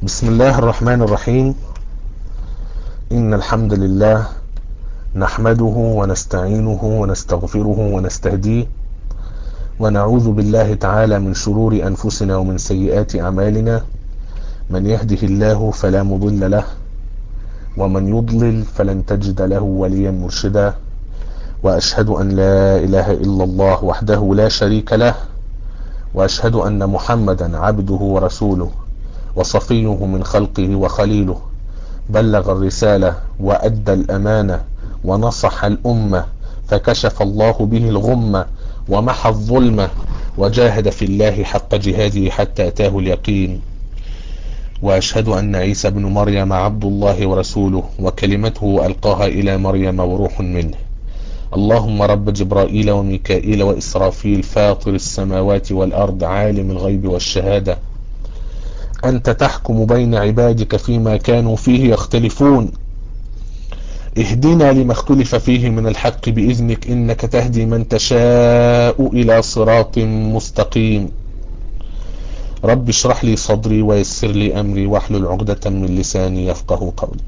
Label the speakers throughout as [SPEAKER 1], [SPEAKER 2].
[SPEAKER 1] بسم الله الرحمن الرحيم إن الحمد لله نحمده ونستعينه ونستغفره ونستهديه ونعوذ بالله تعالى من شرور أنفسنا ومن سيئات أعمالنا من يهده الله فلا مضل له ومن يضلل فلن تجد له وليا مرشدا وأشهد أن لا إله إلا الله وحده لا شريك له وأشهد أن محمدا عبده ورسوله وصفيه من خلقه وخليله بلغ الرسالة وأدى الأمانة ونصح الأمة فكشف الله به الغمة ومحى الظلمة وجاهد في الله حق جهاده حتى أتاه اليقين وأشهد أن عيسى بن مريم عبد الله ورسوله وكلمته ألقاها إلى مريم وروح منه اللهم رب جبرائيل وميكائيل وإسرافيل فاطر السماوات والأرض عالم الغيب والشهادة أنت تحكم بين عبادك فيما كانوا فيه يختلفون اهدنا لما اختلف فيه من الحق بإذنك إنك تهدي من تشاء إلى صراط مستقيم رب اشرح لي صدري ويسر لي أمري واحلل عقدة من لساني يفقه قولي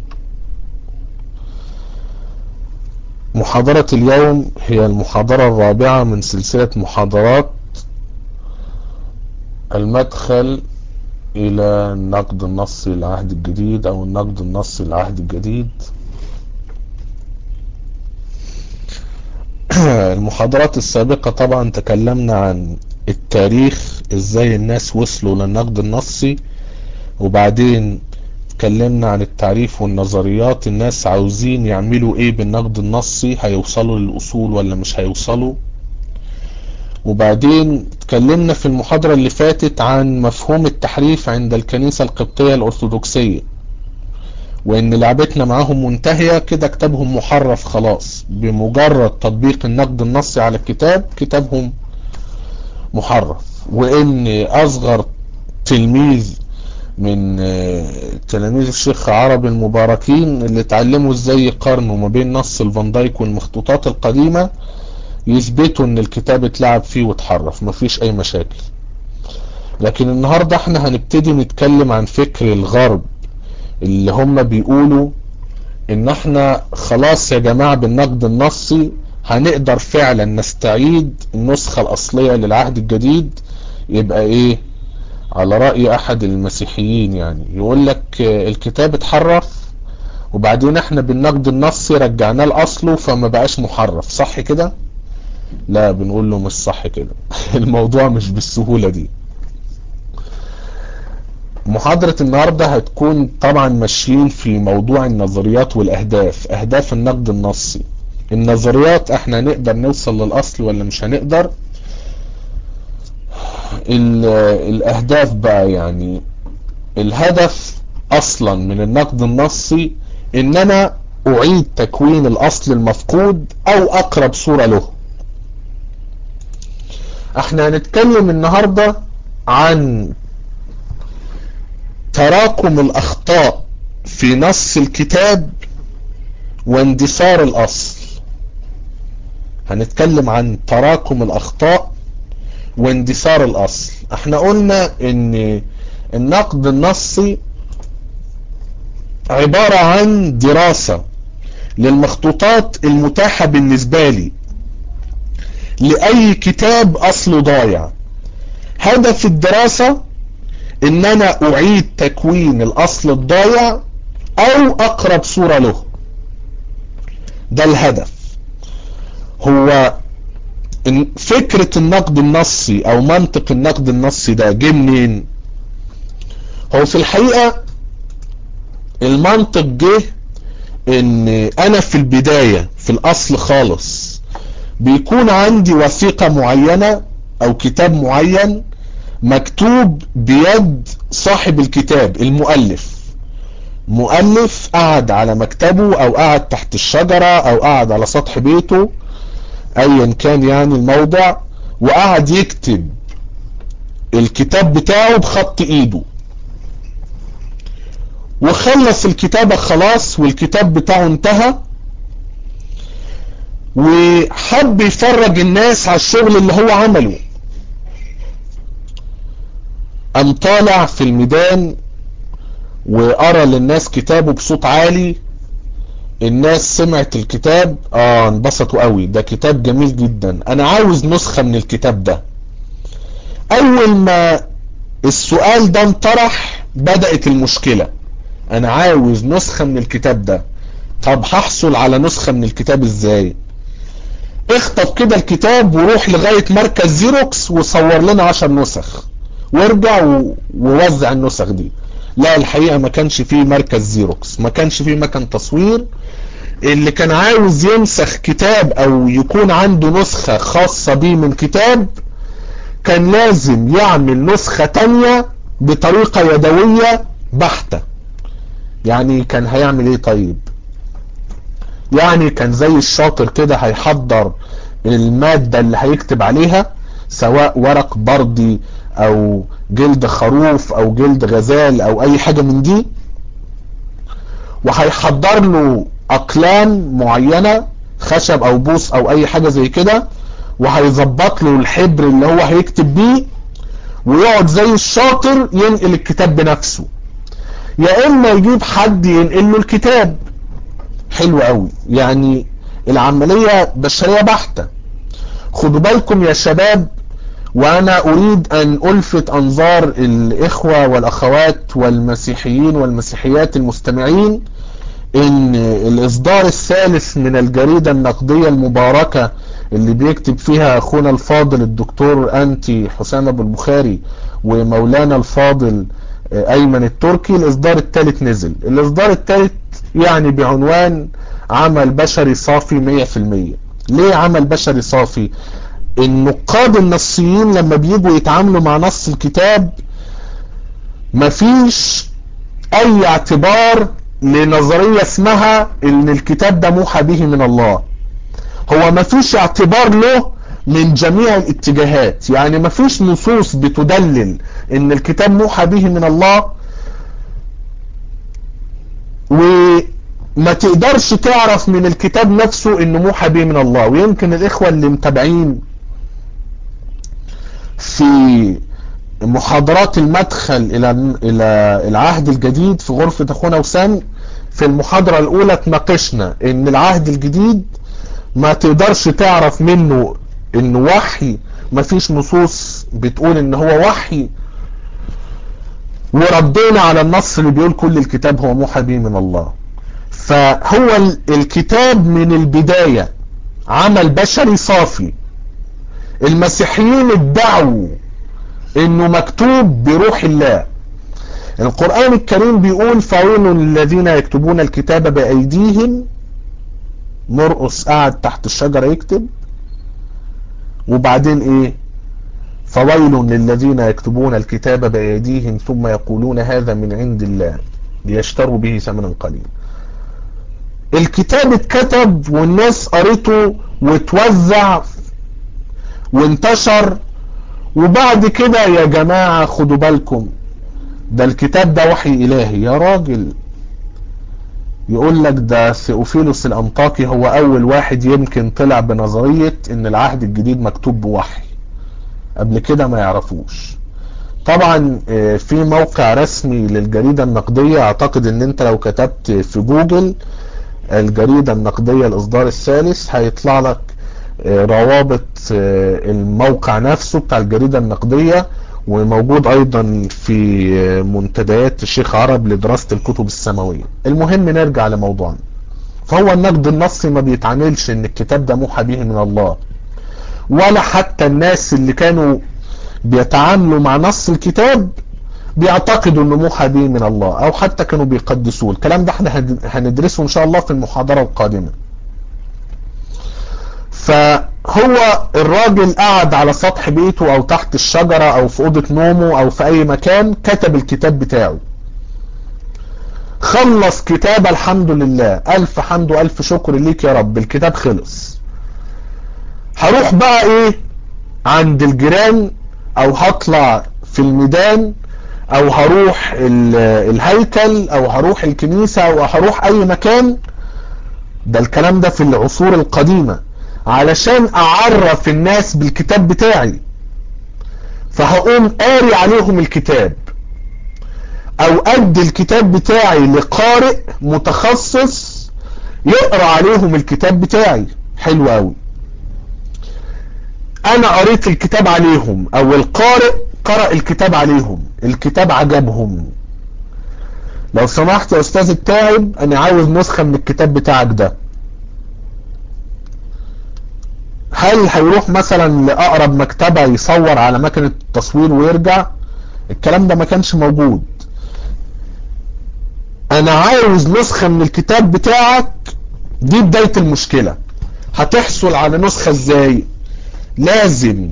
[SPEAKER 1] محاضرة اليوم هي المحاضرة الرابعة من سلسلة محاضرات المدخل إلى النقد النصي للعهد الجديد أو النقد النصي للعهد الجديد المحاضرات السابقة طبعا تكلمنا عن التاريخ ازاي الناس وصلوا للنقد النصي وبعدين اتكلمنا عن التعريف والنظريات الناس عاوزين يعملوا ايه بالنقد النصي هيوصلوا للأصول ولا مش هيوصلوا وبعدين اتكلمنا في المحاضرة اللي فاتت عن مفهوم التحريف عند الكنيسة القبطية الأرثوذكسية وان لعبتنا معاهم منتهية كده كتابهم محرف خلاص بمجرد تطبيق النقد النصي على الكتاب كتابهم محرف وان اصغر تلميذ من تلاميذ الشيخ عرب المباركين اللي اتعلموا ازاي يقارنوا ما بين نص الفان دايك والمخطوطات القديمة يثبتوا ان الكتاب اتلعب فيه واتحرف مفيش اي مشاكل لكن النهاردة احنا هنبتدي نتكلم عن فكر الغرب اللي هم بيقولوا ان احنا خلاص يا جماعة بالنقد النصي هنقدر فعلا نستعيد النسخة الاصلية للعهد الجديد يبقى ايه على رأي احد المسيحيين يعني يقول لك الكتاب اتحرف وبعدين احنا بالنقد النصي رجعناه لاصله فما بقاش محرف صح كده لا بنقول له مش صح كده الموضوع مش بالسهولة دي محاضرة النهاردة هتكون طبعا ماشيين في موضوع النظريات والاهداف اهداف النقد النصي النظريات احنا نقدر نوصل للاصل ولا مش هنقدر الاهداف بقى يعني الهدف اصلا من النقد النصي ان انا اعيد تكوين الاصل المفقود او اقرب صورة له احنا هنتكلم النهاردة عن تراكم الاخطاء في نص الكتاب واندثار الاصل هنتكلم عن تراكم الاخطاء واندثار الاصل احنا قلنا ان النقد النصي عبارة عن دراسة للمخطوطات المتاحة بالنسبة لي لأي كتاب أصله ضايع هدف الدراسة ان انا اعيد تكوين الاصل الضايع او اقرب صورة له ده الهدف هو فكرة النقد النصي او منطق النقد النصي ده جه منين هو في الحقيقة المنطق جه ان انا في البداية في الاصل خالص بيكون عندي وثيقة معينة او كتاب معين مكتوب بيد صاحب الكتاب المؤلف مؤلف قعد على مكتبه او قعد تحت الشجرة او قعد على سطح بيته ايا كان يعني الموضع وقعد يكتب الكتاب بتاعه بخط ايده وخلص الكتابة خلاص والكتاب بتاعه انتهى وحب يفرج الناس على الشغل اللي هو عمله قام طالع في الميدان وقرا للناس كتابه بصوت عالي الناس سمعت الكتاب اه انبسطوا قوي ده كتاب جميل جدا انا عاوز نسخة من الكتاب ده اول ما السؤال ده انطرح بدأت المشكلة انا عاوز نسخة من الكتاب ده طب هحصل على نسخة من الكتاب ازاي اخطب كده الكتاب وروح لغاية مركز زيروكس وصور لنا عشر نسخ وارجع ووزع النسخ دي لا الحقيقة ما كانش فيه مركز زيروكس ما كانش فيه مكان تصوير اللي كان عاوز ينسخ كتاب او يكون عنده نسخة خاصة بيه من كتاب كان لازم يعمل نسخة تانية بطريقة يدوية بحتة يعني كان هيعمل ايه طيب يعني كان زي الشاطر كده هيحضر المادة اللي هيكتب عليها سواء ورق بردي او جلد خروف او جلد غزال او اي حاجة من دي وهيحضر له اقلام معينة خشب او بوص او اي حاجة زي كده وهيظبط له الحبر اللي هو هيكتب بيه ويقعد زي الشاطر ينقل الكتاب بنفسه يا اما يجيب حد ينقل له الكتاب حلو قوي يعني العملية بشرية بحتة خدوا بالكم يا شباب وانا اريد ان الفت انظار الاخوة والاخوات والمسيحيين والمسيحيات المستمعين ان الاصدار الثالث من الجريدة النقدية المباركة اللي بيكتب فيها اخونا الفاضل الدكتور انتي حسام ابو البخاري ومولانا الفاضل ايمن التركي الاصدار الثالث نزل الاصدار الثالث يعني بعنوان عمل بشري صافي 100% ليه عمل بشري صافي النقاد النصيين لما بيجوا يتعاملوا مع نص الكتاب مفيش اي اعتبار لنظرية اسمها ان الكتاب ده موحى به من الله هو مفيش اعتبار له من جميع الاتجاهات يعني مفيش نصوص بتدلل ان الكتاب موحى به من الله وما تقدرش تعرف من الكتاب نفسه انه موحى به من الله ويمكن الاخوة اللي متابعين في محاضرات المدخل الى الى العهد الجديد في غرفة اخونا وسام في المحاضرة الاولى تناقشنا ان العهد الجديد ما تقدرش تعرف منه انه وحي ما فيش نصوص بتقول ان هو وحي وردينا على النص اللي بيقول كل الكتاب هو موحى به من الله فهو الكتاب من البداية عمل بشري صافي المسيحيين ادعوا انه مكتوب بروح الله القرآن الكريم بيقول فويل للذين يكتبون الكتاب بأيديهم مرقص قاعد تحت الشجرة يكتب وبعدين ايه فويل للذين يكتبون الكتاب بأيديهم ثم يقولون هذا من عند الله ليشتروا به ثمنا قليلا الكتاب اتكتب والناس قريته وتوزع وانتشر وبعد كده يا جماعة خدوا بالكم ده الكتاب ده وحي إلهي يا راجل يقول لك ده ثيوفيلوس الأنطاكي هو أول واحد يمكن طلع بنظرية إن العهد الجديد مكتوب بوحي قبل كده ما يعرفوش طبعا في موقع رسمي للجريدة النقدية اعتقد ان انت لو كتبت في جوجل الجريدة النقدية الاصدار الثالث هيطلع لك روابط الموقع نفسه بتاع الجريدة النقدية وموجود ايضا في منتديات الشيخ عرب لدراسة الكتب السماوية المهم نرجع لموضوعنا فهو النقد النصي ما بيتعاملش ان الكتاب ده موحى به من الله ولا حتى الناس اللي كانوا بيتعاملوا مع نص الكتاب بيعتقدوا انه موحى به من الله او حتى كانوا بيقدسوه الكلام ده احنا هندرسه ان شاء الله في المحاضرة القادمة فهو الراجل قعد على سطح بيته او تحت الشجرة او في اوضة نومه او في اي مكان كتب الكتاب بتاعه خلص كتاب الحمد لله الف حمد والف شكر ليك يا رب الكتاب خلص هروح بقى ايه عند الجيران او هطلع في الميدان او هروح الهيكل او هروح الكنيسة او هروح اي مكان ده الكلام ده في العصور القديمة علشان اعرف الناس بالكتاب بتاعي فهقوم قاري عليهم الكتاب او ادي الكتاب بتاعي لقارئ متخصص يقرأ عليهم الكتاب بتاعي حلو قوي انا قريت الكتاب عليهم او القارئ قرأ الكتاب عليهم الكتاب عجبهم لو سمحت يا استاذ التاعب انا عاوز نسخة من الكتاب بتاعك ده هل هيروح مثلا لاقرب مكتبة يصور على مكنة التصوير ويرجع الكلام ده ما كانش موجود انا عاوز نسخة من الكتاب بتاعك دي بداية المشكلة هتحصل على نسخة ازاي لازم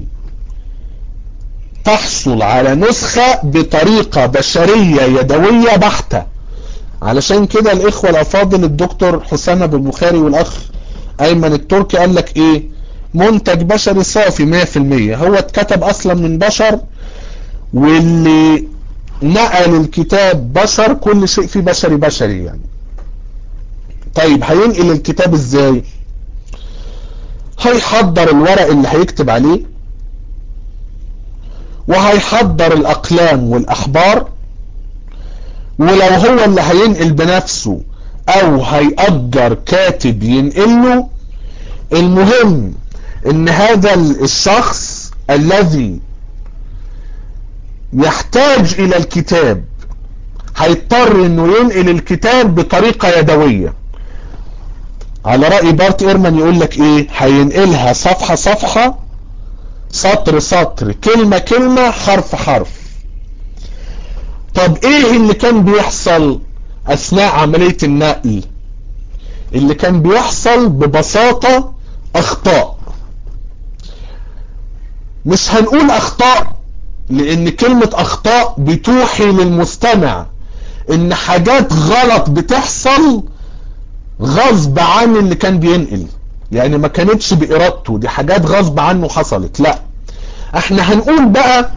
[SPEAKER 1] تحصل على نسخة بطريقة بشرية يدوية بحتة علشان كده الاخوة الافاضل الدكتور حسام ابو البخاري والاخ ايمن التركي قال لك ايه منتج بشري صافي 100% هو اتكتب اصلا من بشر واللي نقل الكتاب بشر كل شيء فيه بشري بشري يعني طيب هينقل الكتاب ازاي هيحضر الورق اللي هيكتب عليه وهيحضر الاقلام والاحبار ولو هو اللي هينقل بنفسه او هيأجر كاتب ينقله المهم ان هذا الشخص الذي يحتاج الى الكتاب هيضطر انه ينقل الكتاب بطريقة يدوية على رأي بارت ايرمان يقول لك ايه هينقلها صفحة صفحة سطر سطر كلمة كلمة حرف حرف طب ايه اللي كان بيحصل اثناء عملية النقل اللي كان بيحصل ببساطة اخطاء مش هنقول اخطاء لان كلمة اخطاء بتوحي للمستمع ان حاجات غلط بتحصل غصب عن اللي كان بينقل يعني ما كانتش بارادته دي حاجات غصب عنه حصلت لا احنا هنقول بقى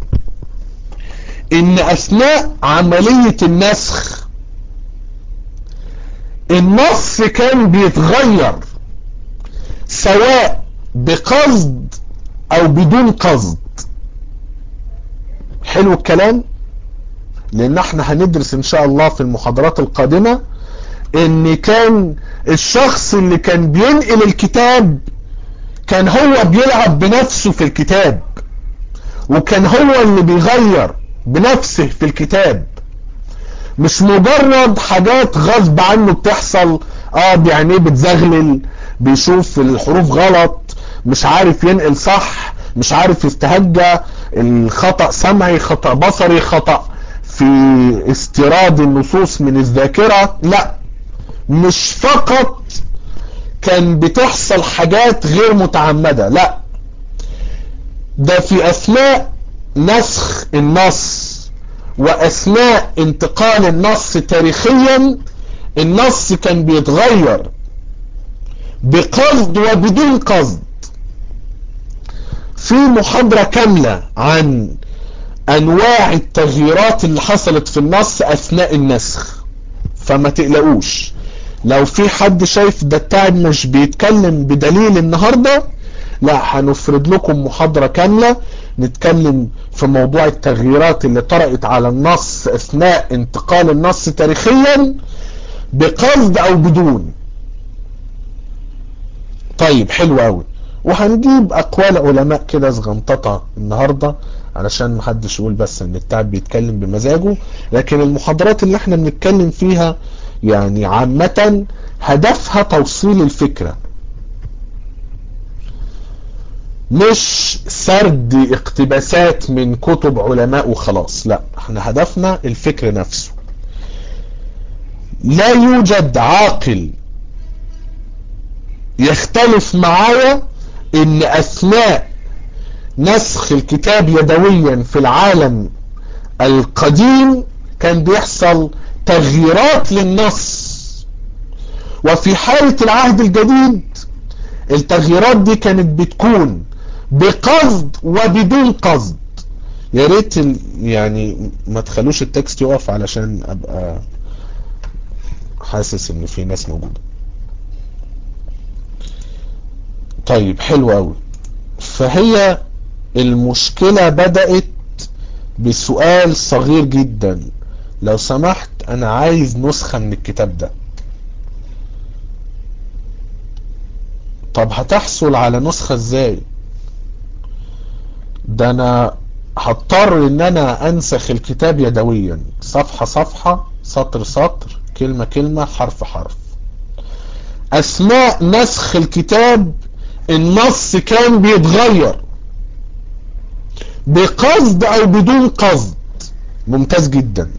[SPEAKER 1] ان اثناء عملية النسخ النص كان بيتغير سواء بقصد او بدون قصد حلو الكلام لان احنا هندرس ان شاء الله في المحاضرات القادمة ان كان الشخص اللي كان بينقل الكتاب كان هو بيلعب بنفسه في الكتاب وكان هو اللي بيغير بنفسه في الكتاب مش مجرد حاجات غصب عنه بتحصل اه بعينيه بتزغلل بيشوف الحروف غلط مش عارف ينقل صح مش عارف يستهجى الخطأ سمعي خطأ بصري خطأ في استيراد النصوص من الذاكرة لا مش فقط كان بتحصل حاجات غير متعمدة لا ده في اثناء نسخ النص واثناء انتقال النص تاريخيا النص كان بيتغير بقصد وبدون قصد في محاضرة كاملة عن انواع التغييرات اللي حصلت في النص اثناء النسخ فما تقلقوش لو في حد شايف ده التعب مش بيتكلم بدليل النهاردة لا هنفرد لكم محاضرة كاملة نتكلم في موضوع التغييرات اللي طرأت على النص اثناء انتقال النص تاريخيا بقصد او بدون طيب حلو قوي وهنجيب اقوال علماء كده صغنططة النهاردة علشان محدش يقول بس ان التعب بيتكلم بمزاجه لكن المحاضرات اللي احنا بنتكلم فيها يعني عامة هدفها توصيل الفكرة مش سرد اقتباسات من كتب علماء وخلاص لا احنا هدفنا الفكر نفسه لا يوجد عاقل يختلف معايا ان اثناء نسخ الكتاب يدويا في العالم القديم كان بيحصل تغييرات للنص وفي حالة العهد الجديد التغييرات دي كانت بتكون بقصد وبدون قصد يا ريت يعني ما تخلوش التكست يقف علشان ابقى حاسس ان في ناس موجودة طيب حلو قوي فهي المشكلة بدأت بسؤال صغير جدا لو سمحت انا عايز نسخة من الكتاب ده طب هتحصل على نسخة ازاي ده انا هضطر ان انا انسخ الكتاب يدويا صفحة صفحة سطر سطر كلمة كلمة حرف حرف اثناء نسخ الكتاب النص كان بيتغير بقصد او بدون قصد ممتاز جدا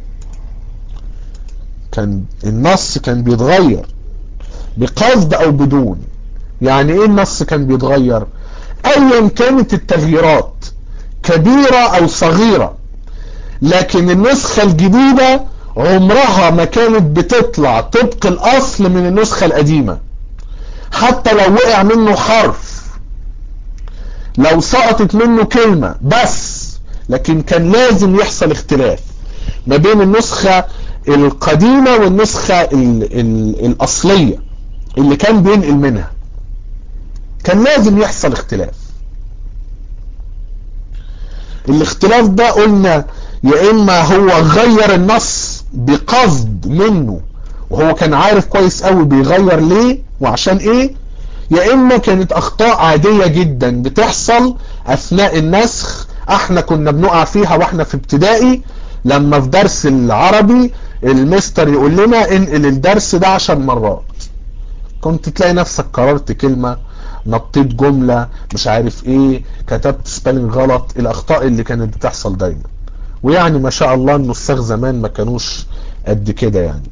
[SPEAKER 1] كان النص كان بيتغير بقصد او بدون يعني ايه النص كان بيتغير ايا كانت التغييرات كبيرة او صغيرة لكن النسخة الجديدة عمرها ما كانت بتطلع طبق الاصل من النسخة القديمة حتى لو وقع منه حرف لو سقطت منه كلمة بس لكن كان لازم يحصل اختلاف ما بين النسخة القديمة والنسخة ال ال الأصلية اللي كان بينقل منها كان لازم يحصل اختلاف الاختلاف ده قلنا يا اما هو غير النص بقصد منه وهو كان عارف كويس قوي بيغير ليه وعشان ايه يا اما كانت اخطاء عادية جدا بتحصل اثناء النسخ احنا كنا بنقع فيها واحنا في ابتدائي لما في درس العربي المستر يقول لنا انقل الدرس ده عشر مرات كنت تلاقي نفسك قررت كلمة نطيت جملة مش عارف ايه كتبت سبيلنج غلط الاخطاء اللي كانت بتحصل دايما ويعني ما شاء الله النساخ زمان ما كانوش قد كده يعني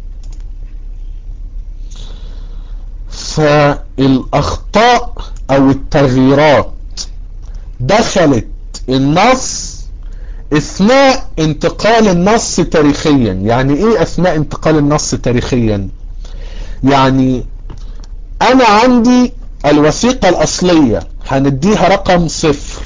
[SPEAKER 1] فالاخطاء او التغييرات دخلت النص اثناء انتقال النص تاريخيا يعني ايه اثناء انتقال النص تاريخيا يعني انا عندي الوثيقة الاصلية هنديها رقم صفر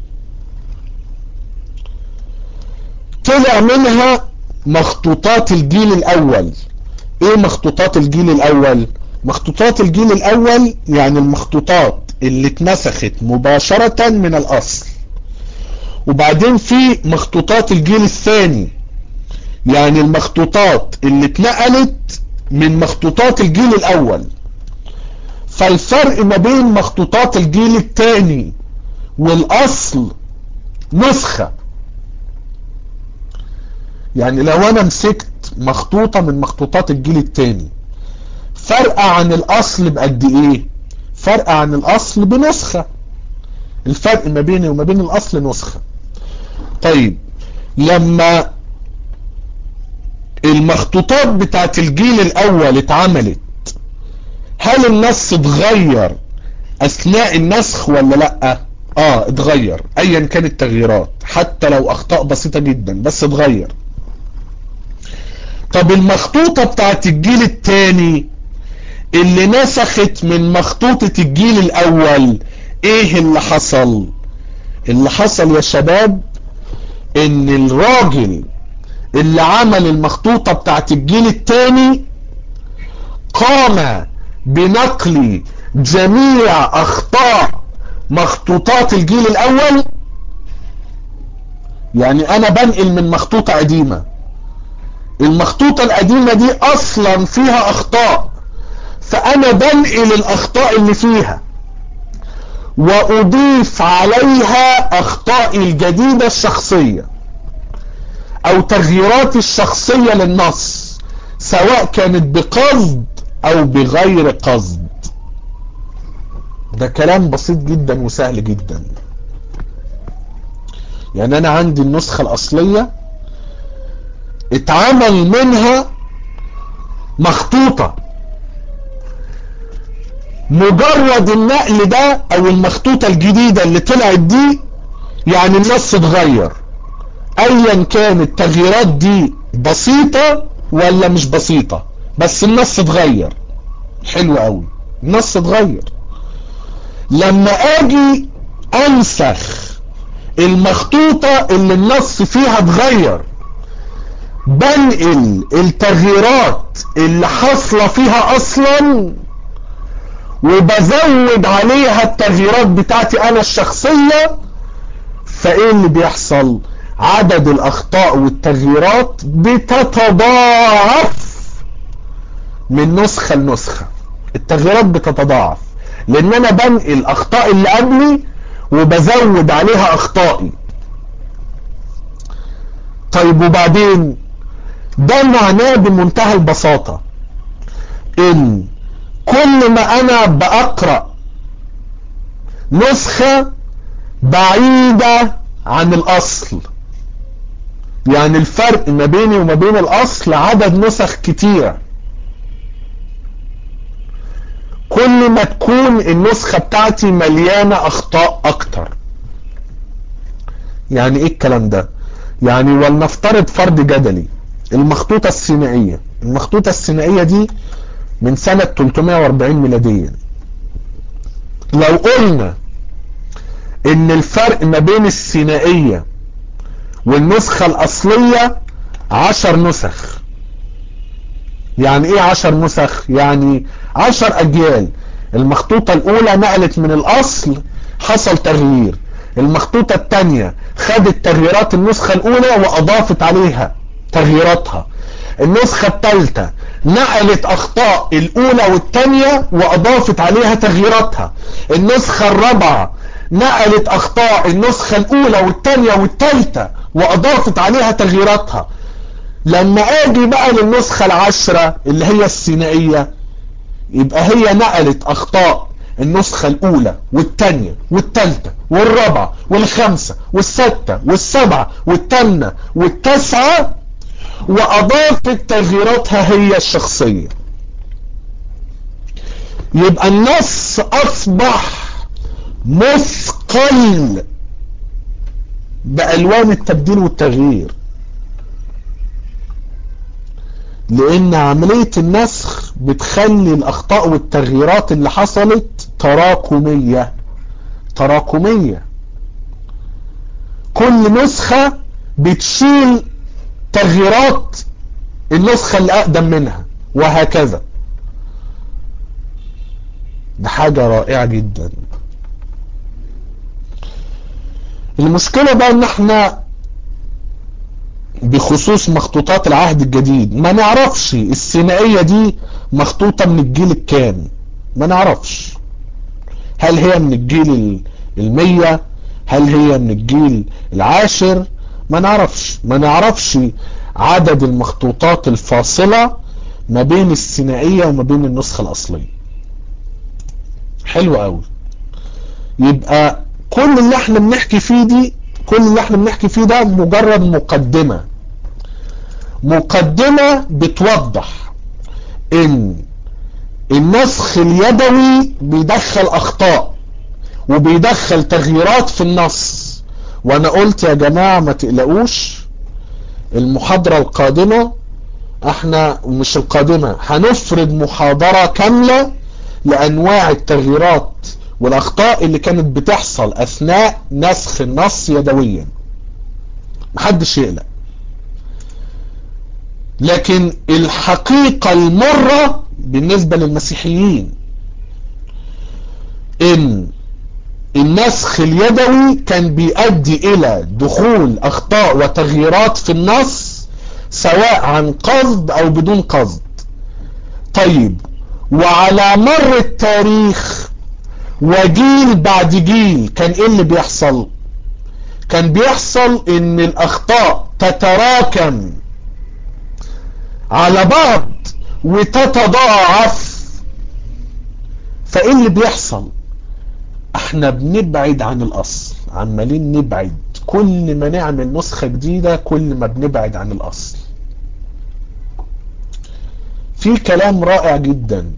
[SPEAKER 1] طلع منها مخطوطات الجيل الاول ايه مخطوطات الجيل الاول مخطوطات الجيل الاول يعني المخطوطات اللي اتنسخت مباشرة من الاصل وبعدين في مخطوطات الجيل الثاني يعني المخطوطات اللي اتنقلت من مخطوطات الجيل الاول فالفرق ما بين مخطوطات الجيل الثاني والاصل نسخة يعني لو انا مسكت مخطوطة من مخطوطات الجيل الثاني فرق عن الاصل بقد ايه فرق عن الاصل بنسخة الفرق ما بيني وما بين الاصل نسخة طيب لما المخطوطات بتاعت الجيل الاول اتعملت هل النص اتغير اثناء النسخ ولا لا اه اتغير ايا كانت التغييرات حتى لو اخطاء بسيطة جدا بس اتغير طب المخطوطة بتاعت الجيل الثاني اللي نسخت من مخطوطة الجيل الاول ايه اللي حصل اللي حصل يا شباب ان الراجل اللي عمل المخطوطة بتاعت الجيل الثاني قام بنقل جميع اخطاء مخطوطات الجيل الاول يعني انا بنقل من مخطوطة قديمة المخطوطة القديمة دي اصلا فيها اخطاء فانا بنقل الاخطاء اللي فيها واضيف عليها اخطائي الجديدة الشخصية او تغييراتي الشخصية للنص سواء كانت بقصد او بغير قصد ده كلام بسيط جدا وسهل جدا يعني انا عندي النسخة الاصلية اتعمل منها مخطوطة مجرد النقل ده او المخطوطة الجديدة اللي طلعت دي يعني النص اتغير ايا كانت التغييرات دي بسيطة ولا مش بسيطة بس النص اتغير حلو قوي النص اتغير لما اجي انسخ المخطوطة اللي النص فيها اتغير بنقل التغييرات اللي حاصلة فيها اصلا وبزود عليها التغييرات بتاعتي انا الشخصية فايه اللي بيحصل عدد الاخطاء والتغييرات بتتضاعف من نسخة لنسخة التغييرات بتتضاعف لان انا بنقل اخطاء اللي قبلي وبزود عليها اخطائي طيب وبعدين ده معناه بمنتهى البساطة ان كل ما انا بقرأ نسخة بعيدة عن الاصل يعني الفرق ما بيني وما بين الاصل عدد نسخ كتيرة كل ما تكون النسخة بتاعتي مليانة اخطاء اكتر يعني ايه الكلام ده يعني ولنفترض فرض جدلي المخطوطة السينائية المخطوطة السينائية دي من سنة 340 ميلاديا لو قلنا ان الفرق ما بين السينائية والنسخة الاصلية عشر نسخ يعني ايه عشر نسخ يعني عشر اجيال المخطوطة الاولى نقلت من الاصل حصل تغيير المخطوطة الثانية خدت تغييرات النسخة الاولى واضافت عليها تغييراتها النسخة الثالثة نقلت اخطاء الاولى والثانية واضافت عليها تغييراتها النسخة الرابعة نقلت اخطاء النسخة الاولى والثانية والثالثة واضافت عليها تغييراتها لما اجي بقى للنسخة العشرة اللي هي السينائية يبقى هي نقلت اخطاء النسخة الاولى والثانية والثالثة والرابعة والخامسة والستة والسبعة والثامنة والتاسعة واضافت تغييراتها هي الشخصية يبقى النص اصبح مثقل بألوان التبديل والتغيير لأن عملية النسخ بتخلي الأخطاء والتغييرات اللي حصلت تراكمية تراكمية كل نسخة بتشيل تغييرات النسخة اللي أقدم منها وهكذا ده حاجة رائعة جدا المشكلة بقى ان احنا بخصوص مخطوطات العهد الجديد ما نعرفش السينائية دي مخطوطة من الجيل الكام ما نعرفش هل هي من الجيل المية هل هي من الجيل العاشر ما نعرفش ما نعرفش عدد المخطوطات الفاصلة ما بين السينائية وما بين النسخة الأصلية حلو قوي يبقى كل اللي احنا بنحكي فيه دي كل اللي احنا بنحكي فيه ده مجرد مقدمة مقدمة بتوضح ان النسخ اليدوي بيدخل اخطاء وبيدخل تغييرات في النص وانا قلت يا جماعة ما تقلقوش المحاضرة القادمة احنا مش القادمة هنفرد محاضرة كاملة لانواع التغييرات والاخطاء اللي كانت بتحصل اثناء نسخ النص يدويا محدش يقلق لكن الحقيقة المرة بالنسبة للمسيحيين ان النسخ اليدوي كان بيؤدي الى دخول اخطاء وتغييرات في النص سواء عن قصد او بدون قصد طيب وعلى مر التاريخ وجيل بعد جيل كان ايه اللي بيحصل كان بيحصل ان الاخطاء تتراكم على بعض وتتضاعف فايه اللي بيحصل احنا بنبعد عن الاصل عمالين نبعد كل ما نعمل نسخة جديدة كل ما بنبعد عن الاصل في كلام رائع جدا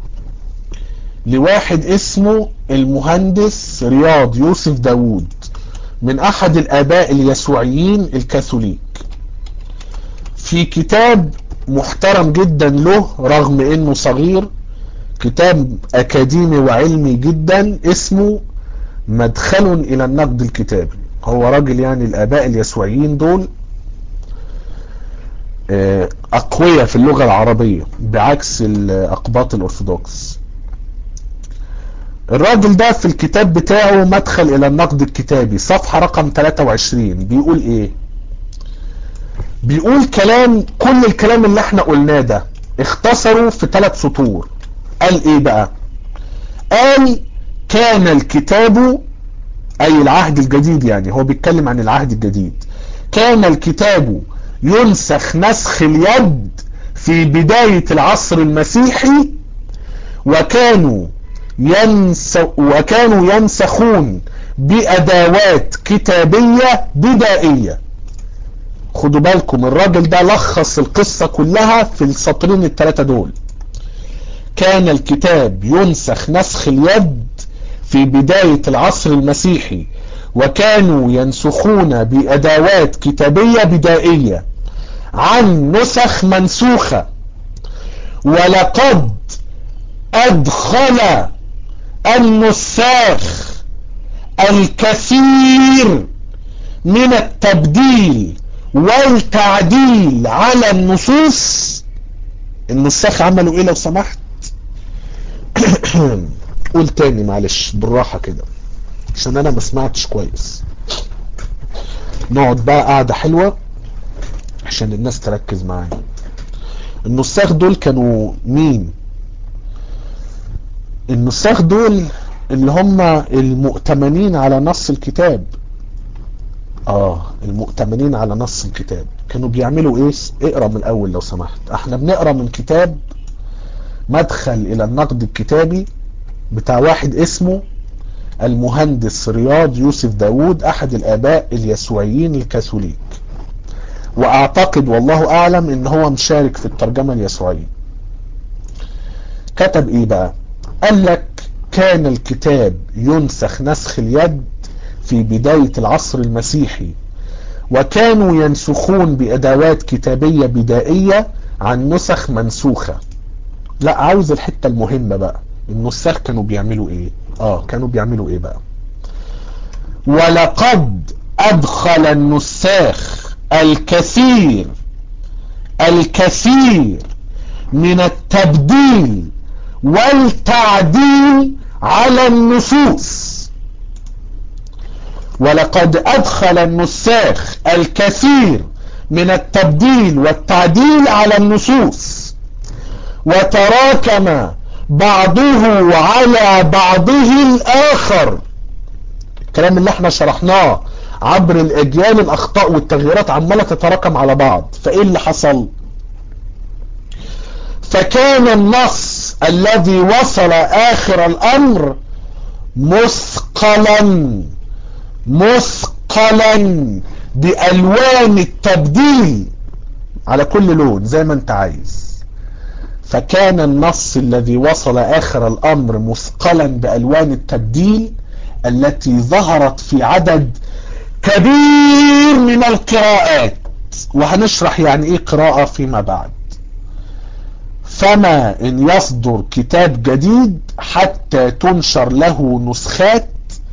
[SPEAKER 1] لواحد اسمه المهندس رياض يوسف داوود من احد الاباء اليسوعيين الكاثوليك في كتاب محترم جدا له رغم انه صغير كتاب اكاديمي وعلمي جدا اسمه مدخل الى النقد الكتابي هو راجل يعني الاباء اليسوعيين دول اقوياء في اللغة العربية بعكس الاقباط الارثوذكس الراجل ده في الكتاب بتاعه مدخل الى النقد الكتابي صفحة رقم 23 بيقول ايه بيقول كلام كل الكلام اللي احنا قلناه ده اختصروا في ثلاث سطور قال ايه بقى قال كان الكتاب اي العهد الجديد يعني هو بيتكلم عن العهد الجديد كان الكتاب ينسخ نسخ اليد في بداية العصر المسيحي وكانوا ينس وكانوا ينسخون بأدوات كتابية بدائية خدوا بالكم الراجل ده لخص القصة كلها في السطرين الثلاثة دول كان الكتاب ينسخ نسخ اليد في بداية العصر المسيحي وكانوا ينسخون بأدوات كتابية بدائية عن نسخ منسوخة ولقد أدخل النساخ الكثير من التبديل والتعديل على النصوص النساخ عملوا ايه لو سمحت قول تاني معلش بالراحة كده عشان انا ما سمعتش كويس نقعد بقى قاعدة حلوة عشان الناس تركز معايا النساخ دول كانوا مين النساخ دول اللي هم المؤتمنين على نص الكتاب اه المؤتمنين على نص الكتاب كانوا بيعملوا ايه اقرا من الاول لو سمحت احنا بنقرا من كتاب مدخل الى النقد الكتابي بتاع واحد اسمه المهندس رياض يوسف داود احد الاباء اليسوعيين الكاثوليك واعتقد والله اعلم ان هو مشارك في الترجمة اليسوعية كتب ايه بقى قال لك كان الكتاب ينسخ نسخ اليد في بداية العصر المسيحي وكانوا ينسخون بأدوات كتابية بدائية عن نسخ منسوخة لا عاوز الحتة المهمة بقى النساخ كانوا بيعملوا ايه اه كانوا بيعملوا ايه بقى ولقد ادخل النساخ الكثير الكثير من التبديل والتعديل على النصوص ولقد ادخل النساخ الكثير من التبديل والتعديل على النصوص وتراكم بعضه على بعضه الاخر الكلام اللي احنا شرحناه عبر الاجيال الاخطاء والتغييرات عماله تتراكم على بعض فايه اللي حصل فكان النص الذي وصل اخر الامر مثقلا مثقلا بالوان التبديل على كل لون زي ما انت عايز فكان النص الذي وصل اخر الامر مثقلا بالوان التبديل التي ظهرت في عدد كبير من القراءات وهنشرح يعني ايه قراءة فيما بعد فما ان يصدر كتاب جديد حتى تنشر له نسخات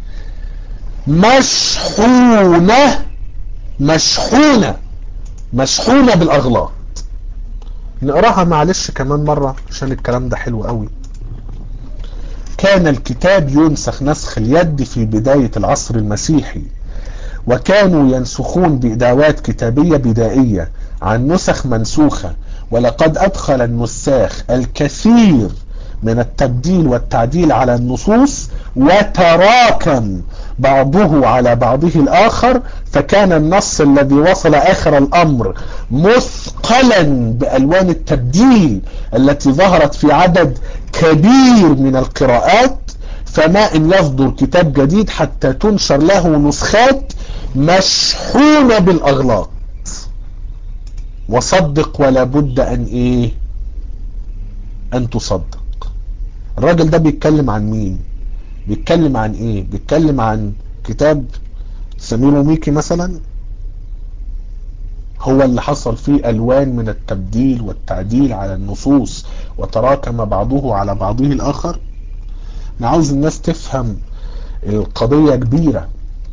[SPEAKER 1] مشحونة مشحونة مشحونة بالاغلاط نقراها معلش كمان مرة عشان الكلام ده حلو قوي كان الكتاب ينسخ نسخ اليد في بداية العصر المسيحي وكانوا ينسخون بأدوات كتابية بدائية عن نسخ منسوخة ولقد أدخل النساخ الكثير من التبديل والتعديل على النصوص وتراكم بعضه على بعضه الآخر فكان النص الذي وصل آخر الأمر مثقلا بألوان التبديل التي ظهرت في عدد كبير من القراءات فما إن يصدر كتاب جديد حتى تنشر له نسخات مشحونة بالأغلاط وصدق ولا بد أن إيه أن تصدق الراجل ده بيتكلم عن مين بيتكلم عن ايه بيتكلم عن كتاب سمير وميكي مثلا هو اللي حصل فيه الوان من التبديل والتعديل على النصوص وتراكم بعضه على بعضه الاخر انا عاوز الناس تفهم القضية كبيرة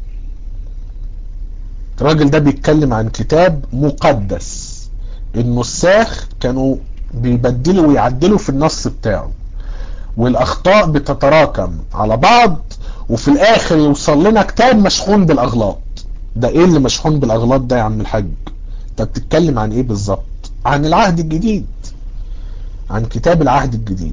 [SPEAKER 1] الراجل ده بيتكلم عن كتاب مقدس النساخ كانوا بيبدلوا ويعدلوا في النص بتاعه والاخطاء بتتراكم على بعض وفي الاخر يوصل لنا كتاب مشحون بالاغلاط ده ايه اللي مشحون بالاغلاط ده يا عم الحاج انت بتتكلم عن ايه بالظبط عن العهد الجديد عن كتاب العهد الجديد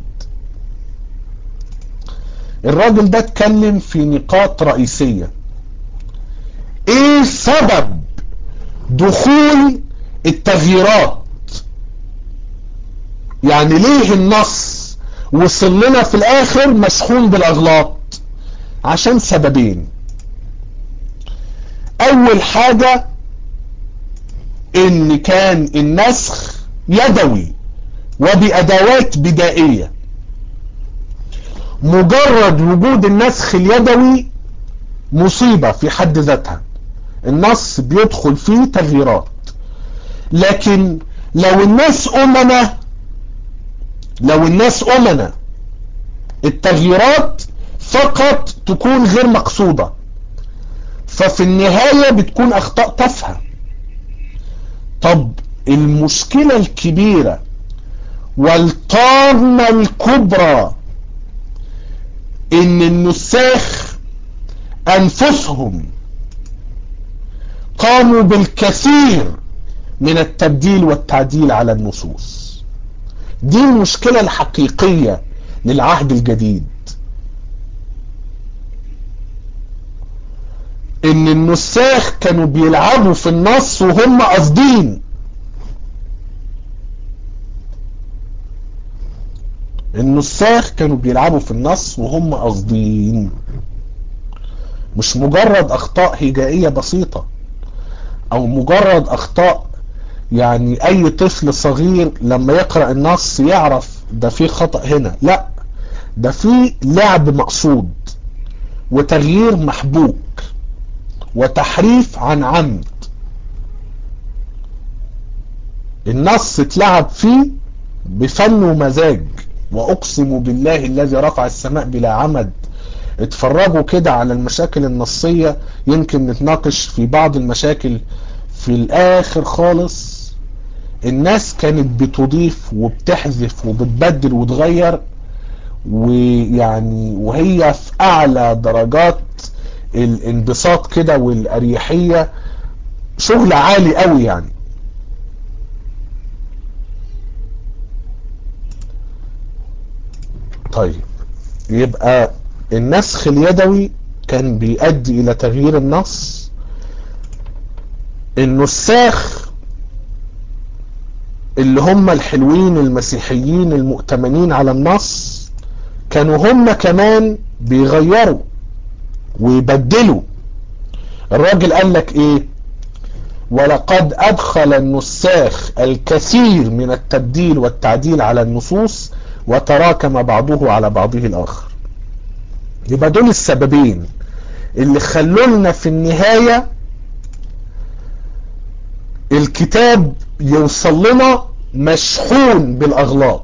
[SPEAKER 1] الراجل ده اتكلم في نقاط رئيسية ايه سبب دخول التغييرات يعني ليه النص وصل لنا في الاخر مشحون بالاغلاط عشان سببين اول حاجة ان كان النسخ يدوي وبادوات بدائية مجرد وجود النسخ اليدوي مصيبة في حد ذاتها النص بيدخل فيه تغييرات لكن لو الناس أمنة لو الناس أمنة التغييرات فقط تكون غير مقصودة ففي النهاية بتكون أخطاء تافهة طب المشكلة الكبيرة والطامة الكبرى ان النساخ انفسهم قاموا بالكثير من التبديل والتعديل على النصوص دي المشكلة الحقيقية للعهد الجديد ان النساخ كانوا بيلعبوا في النص وهم قاصدين النساخ كانوا بيلعبوا في النص وهم قاصدين مش مجرد اخطاء هجائية بسيطة او مجرد اخطاء يعني اي طفل صغير لما يقرأ النص يعرف ده في خطأ هنا لا ده في لعب مقصود وتغيير محبوك وتحريف عن عمد النص اتلعب فيه بفن ومزاج واقسم بالله الذي رفع السماء بلا عمد اتفرجوا كده على المشاكل النصية يمكن نتناقش في بعض المشاكل في الاخر خالص الناس كانت بتضيف وبتحذف وبتبدل وتغير ويعني وهي في اعلى درجات الانبساط كده والاريحية شغل عالي قوي يعني طيب يبقى النسخ اليدوي كان بيؤدي الى تغيير النص النساخ اللي هم الحلوين المسيحيين المؤتمنين على النص كانوا هم كمان بيغيروا ويبدلوا الراجل قال لك ايه ولقد ادخل النساخ الكثير من التبديل والتعديل على النصوص وتراكم بعضه على بعضه الاخر يبقى دول السببين اللي خلوا لنا في النهاية الكتاب يوصل لنا مشحون بالاغلاط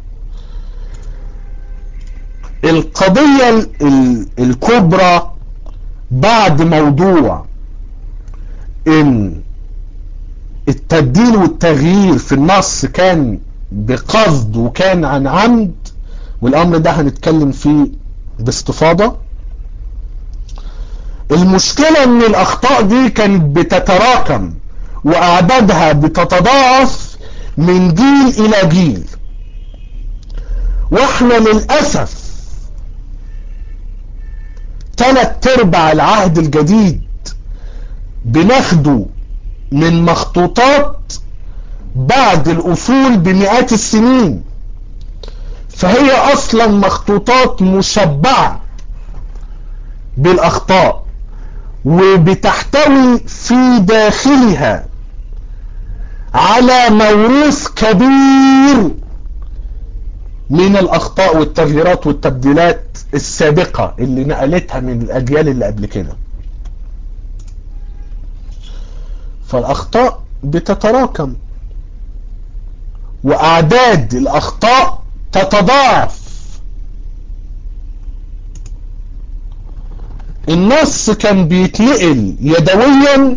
[SPEAKER 1] القضية الكبرى بعد موضوع ان التبديل والتغيير في النص كان بقصد وكان عن عمد والامر ده هنتكلم فيه باستفاضة المشكلة ان الاخطاء دي كانت بتتراكم واعدادها بتتضاعف من جيل الى جيل واحنا للأسف ثلاث ارباع العهد الجديد بناخده من مخطوطات بعد الاصول بمئات السنين فهي اصلا مخطوطات مشبعة بالاخطاء وبتحتوي في داخلها على موروث كبير من الاخطاء والتغييرات والتبديلات السابقة اللي نقلتها من الاجيال اللي قبل كده فالاخطاء بتتراكم واعداد الاخطاء تتضاعف النص كان بيتنقل يدويا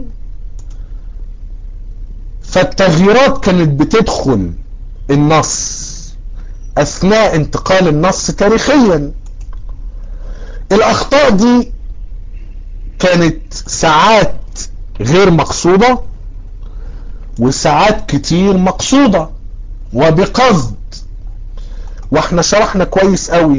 [SPEAKER 1] فالتغييرات كانت بتدخل النص اثناء انتقال النص تاريخيا الاخطاء دي كانت ساعات غير مقصودة وساعات كتير مقصودة وبقصد واحنا شرحنا كويس قوي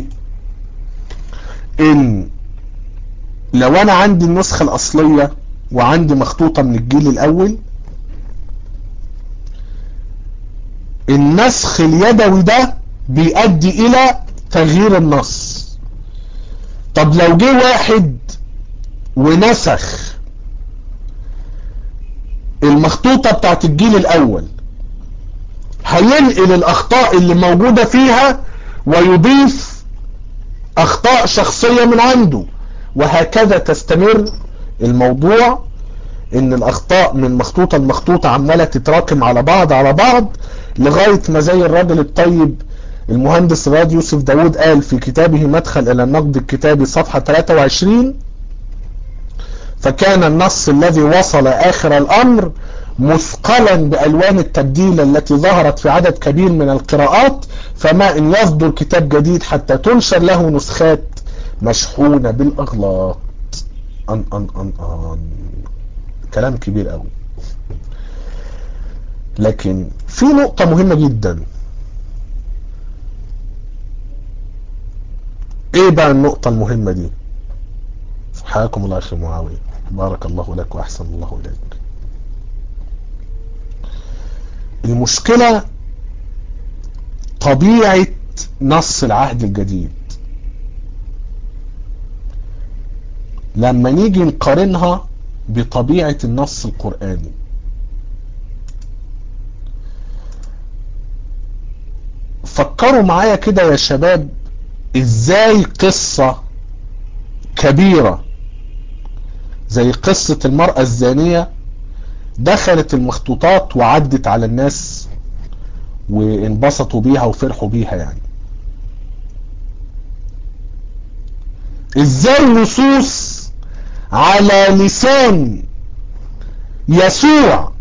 [SPEAKER 1] ان لو انا عندي النسخة الاصلية وعندي مخطوطة من الجيل الاول النسخ اليدوي ده بيؤدي الى تغيير النص طب لو جه واحد ونسخ المخطوطة بتاعت الجيل الاول هينقل الاخطاء اللي موجودة فيها ويضيف اخطاء شخصية من عنده وهكذا تستمر الموضوع ان الاخطاء من مخطوطة لمخطوطة عمالة تتراكم على بعض على بعض لغاية ما زي الراجل الطيب المهندس راد يوسف داود قال في كتابه مدخل الى النقد الكتابي صفحة 23 فكان النص الذي وصل اخر الامر مثقلا بالوان التبديل التي ظهرت في عدد كبير من القراءات فما ان يصدر كتاب جديد حتى تنشر له نسخات مشحونة بالاغلاط ان ان ان ان كلام كبير قوي لكن في نقطة مهمة جدا ايه بقى النقطة المهمة دي حياكم الله اخي معاوية بارك الله لك واحسن الله اليك المشكلة طبيعة نص العهد الجديد لما نيجي نقارنها بطبيعة النص القرآني فكروا معايا كده يا شباب ازاي قصة كبيرة زي قصة المرأة الزانية دخلت المخطوطات وعدت على الناس وانبسطوا بيها وفرحوا بيها يعني ازاي نصوص على لسان يسوع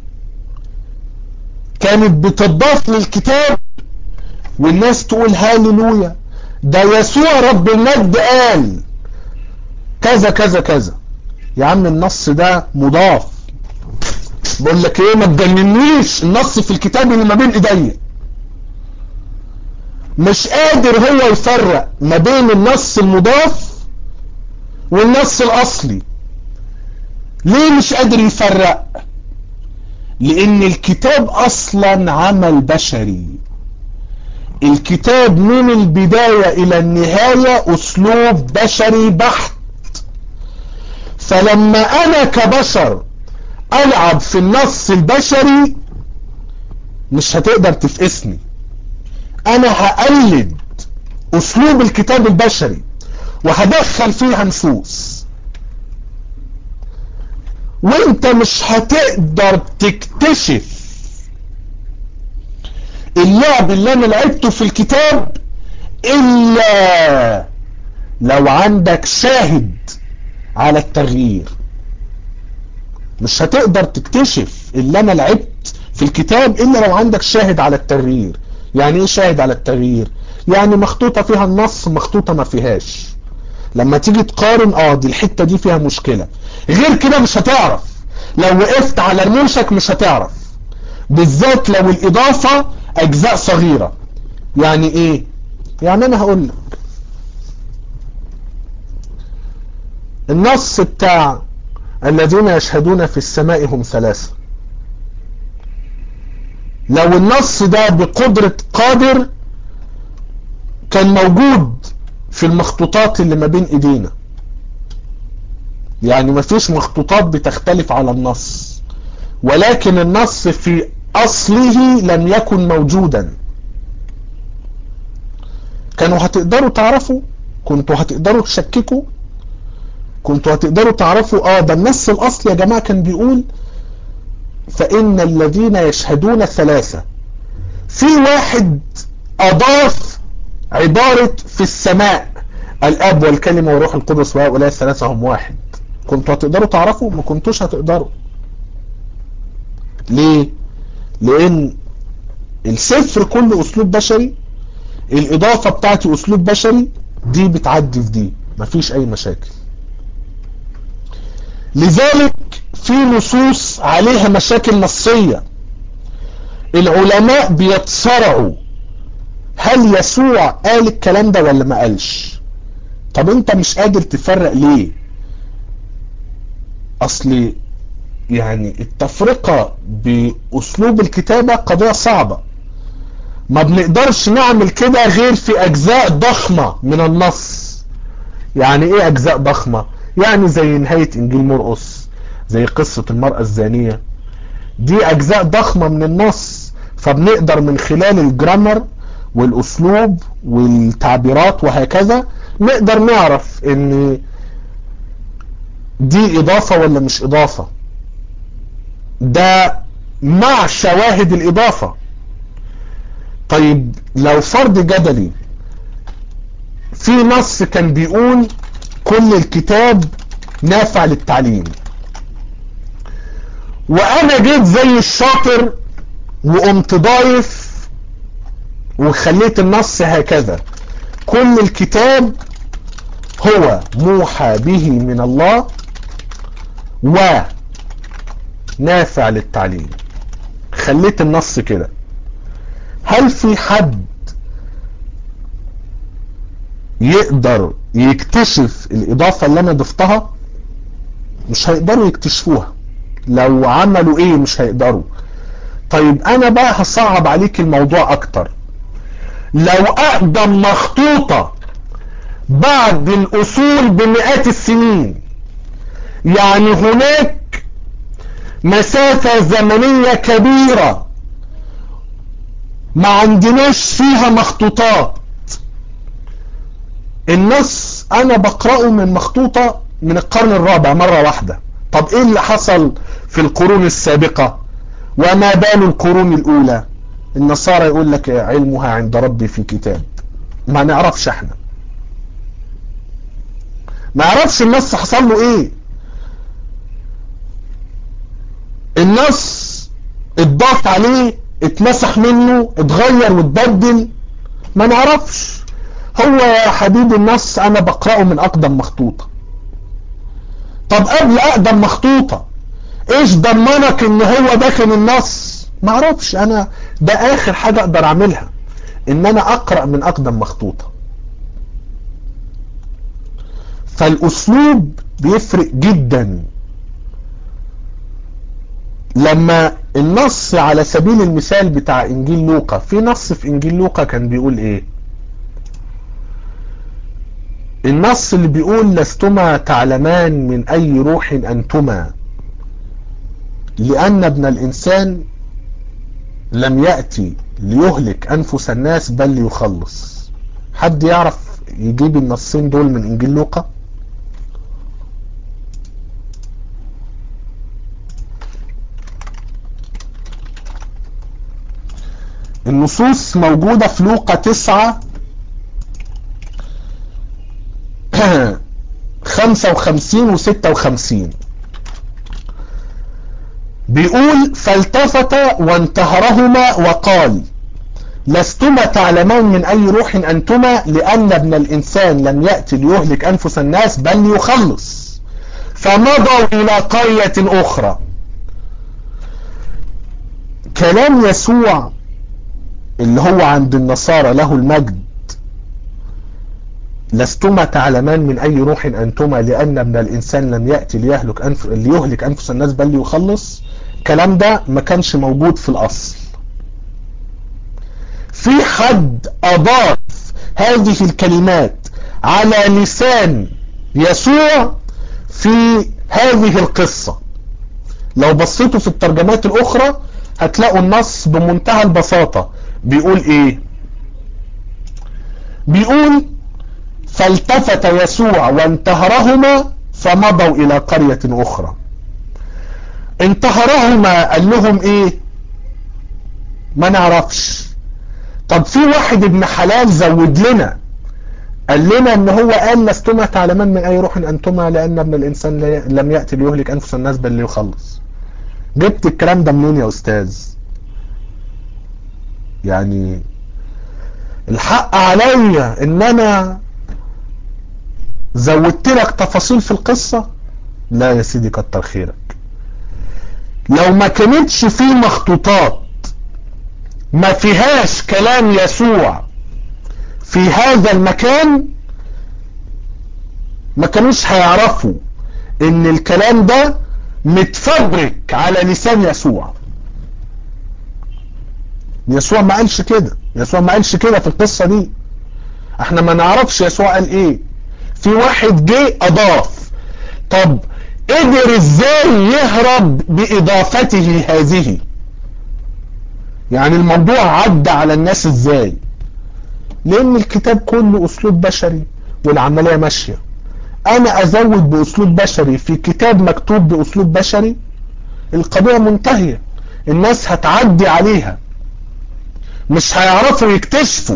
[SPEAKER 1] كانت بتضاف للكتاب والناس تقول هاللويا ده يسوع رب المجد قال كذا كذا كذا يا عم النص ده مضاف بقول لك ايه ما تجننيش النص في الكتاب اللي ما بين ايديا مش قادر هو يفرق ما بين النص المضاف والنص الاصلي ليه مش قادر يفرق لان الكتاب اصلا عمل بشري الكتاب من البداية الى النهاية اسلوب بشري بحت فلما انا كبشر العب في النص البشري مش هتقدر تفقسني انا هقلد اسلوب الكتاب البشري وهدخل فيها نصوص وانت مش هتقدر تكتشف اللعب اللي انا لعبته في الكتاب الا لو عندك شاهد على التغيير مش هتقدر تكتشف اللي انا لعبت في الكتاب الا لو عندك شاهد على التغيير يعني ايه شاهد على التغيير يعني مخطوطة فيها النص مخطوطة ما فيهاش لما تيجي تقارن اه دي الحتة دي فيها مشكلة غير كده مش هتعرف لو وقفت على رموشك مش هتعرف بالذات لو الاضافة اجزاء صغيرة يعني ايه يعني انا هقول لك النص بتاع الذين يشهدون في السماء هم ثلاثة لو النص ده بقدرة قادر كان موجود في المخطوطات اللي ما بين ايدينا يعني ما فيش مخطوطات بتختلف على النص ولكن النص في اصله لم يكن موجودا كانوا هتقدروا تعرفوا كنتوا هتقدروا تشككوا كنتوا هتقدروا تعرفوا اه ده النص الاصلي يا جماعة كان بيقول فان الذين يشهدون ثلاثة في واحد اضاف عبارة في السماء الاب والكلمة والروح القدس وهؤلاء الثلاثة هم واحد كنتوا هتقدروا تعرفوا ما كنتوش هتقدروا ليه لان السفر كله اسلوب بشري الاضافة بتاعتي اسلوب بشري دي بتعدي في دي مفيش اي مشاكل لذلك في نصوص عليها مشاكل نصية العلماء بيتصارعوا هل يسوع قال الكلام ده ولا ما قالش طب انت مش قادر تفرق ليه اصل يعني التفرقة باسلوب الكتابة قضية صعبة ما بنقدرش نعمل كده غير في اجزاء ضخمة من النص يعني ايه اجزاء ضخمة يعني زي نهاية انجيل مرقس زي قصة المرأة الزانية دي اجزاء ضخمة من النص فبنقدر من خلال الجرامر والاسلوب والتعبيرات وهكذا نقدر نعرف ان دي اضافة ولا مش اضافة ده مع شواهد الاضافة طيب لو فرض جدلي في نص كان بيقول كل الكتاب نافع للتعليم وانا جيت زي الشاطر وقمت ضايف وخليت النص هكذا كل الكتاب هو موحى به من الله ونافع للتعليم خليت النص كده هل في حد يقدر يكتشف الإضافة اللي أنا ضفتها مش هيقدروا يكتشفوها لو عملوا إيه مش هيقدروا طيب أنا بقى هصعب عليك الموضوع أكتر لو أقدم مخطوطة بعد الأصول بمئات السنين يعني هناك مسافة زمنية كبيرة ما عندناش فيها مخطوطات النص انا بقرأه من مخطوطة من القرن الرابع مرة واحدة طب ايه اللي حصل في القرون السابقة وما بال القرون الاولى النصارى يقول لك علمها عند ربي في كتاب ما نعرفش احنا ما يعرفش النص حصل له ايه النص اتضاف عليه اتمسح منه اتغير واتبدل ما نعرفش هو يا حبيبي النص انا بقرأه من اقدم مخطوطة طب قبل اقدم مخطوطة ايش ضمنك ان هو ده كان النص ما اعرفش انا ده اخر حاجة اقدر اعملها ان انا اقرأ من اقدم مخطوطة فالاسلوب بيفرق جدا لما النص على سبيل المثال بتاع انجيل لوقا في نص في انجيل لوقا كان بيقول ايه النص اللي بيقول لستما تعلمان من اي روح انتما لان ابن الانسان لم يأتي ليهلك انفس الناس بل ليخلص حد يعرف يجيب النصين دول من انجيل لوقا النصوص موجودة في لوقا تسعة خمسة وخمسين وستة وخمسين بيقول فالتفت وانتهرهما وقال لستما تعلمان من اي روح انتما لان ابن الانسان لم يأتي ليهلك انفس الناس بل ليخلص فمضوا الى قرية اخرى كلام يسوع اللي هو عند النصارى له المجد لستما تعلمان من اي روح انتما لان ابن الانسان لم يأتي ليهلك أنف... ليهلك انفس الناس بل ليخلص الكلام ده ما كانش موجود في الاصل في حد اضاف هذه الكلمات على لسان يسوع في هذه القصة لو بصيتوا في الترجمات الاخرى هتلاقوا النص بمنتهى البساطة بيقول ايه بيقول فالتفت يسوع وانتهرهما فمضوا الى قرية اخرى انتهرهما قال لهم ايه ما نعرفش طب في واحد ابن حلال زود لنا قال لنا ان هو قال لستما تعلمان من اي روح انتما لان ابن الانسان لم يأتي ليهلك انفس الناس بل ليخلص جبت الكلام ده منين يا استاذ يعني الحق عليا ان انا زودت لك تفاصيل في القصة لا يا سيدي كتر خيرك لو ما كانتش في مخطوطات ما فيهاش كلام يسوع في هذا المكان ما كانوش هيعرفوا ان الكلام ده متفبرك على لسان يسوع يسوع ما قالش كده يسوع ما قالش كده في القصة دي احنا ما نعرفش يسوع قال ايه في واحد جه اضاف طب قدر ازاي يهرب باضافته هذه يعني الموضوع عدى على الناس ازاي لان الكتاب كله اسلوب بشري والعملية ماشية انا ازود باسلوب بشري في كتاب مكتوب باسلوب بشري القضية منتهية الناس هتعدي عليها مش هيعرفوا يكتشفوا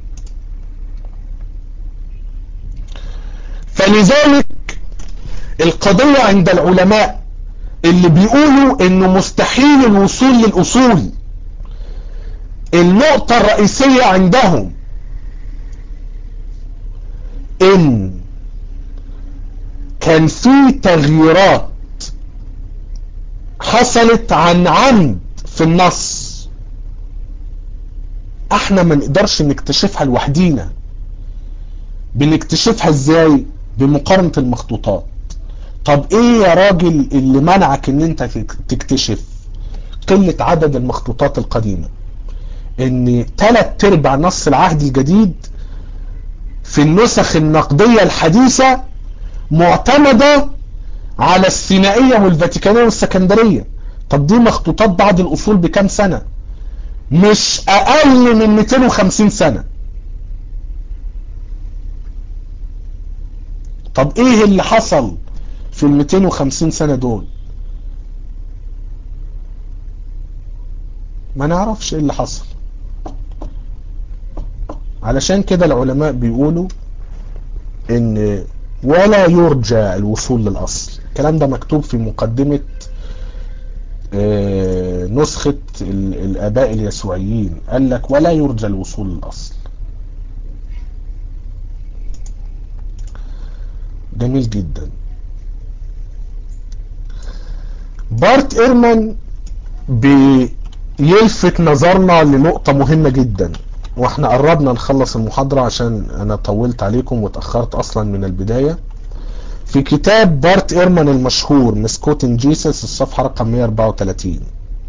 [SPEAKER 1] فلذلك القضية عند العلماء اللي بيقولوا انه مستحيل الوصول للاصول النقطة الرئيسية عندهم ان كان في تغييرات حصلت عن عمد في النص احنا ما نقدرش نكتشفها لوحدينا بنكتشفها ازاي بمقارنة المخطوطات طب ايه يا راجل اللي منعك ان انت تكتشف قلة عدد المخطوطات القديمة ان تلات ارباع نص العهد الجديد في النسخ النقدية الحديثة معتمدة على السينائية والفاتيكانية والسكندرية طب دي مخطوطات بعض الاصول بكام سنة مش اقل من 250 سنة طب ايه اللي حصل في ال 250 سنة دول ما نعرفش ايه اللي حصل علشان كده العلماء بيقولوا ان ولا يرجى الوصول للاصل الكلام ده مكتوب في مقدمة نسخة الاباء اليسوعيين قال لك ولا يرجى الوصول للاصل جميل جدا بارت ايرمان بيلفت نظرنا لنقطة مهمة جدا واحنا قربنا نخلص المحاضرة عشان انا طولت عليكم واتأخرت اصلا من البداية في كتاب بارت ايرمان المشهور مسكوتن جيسس الصفحة رقم 134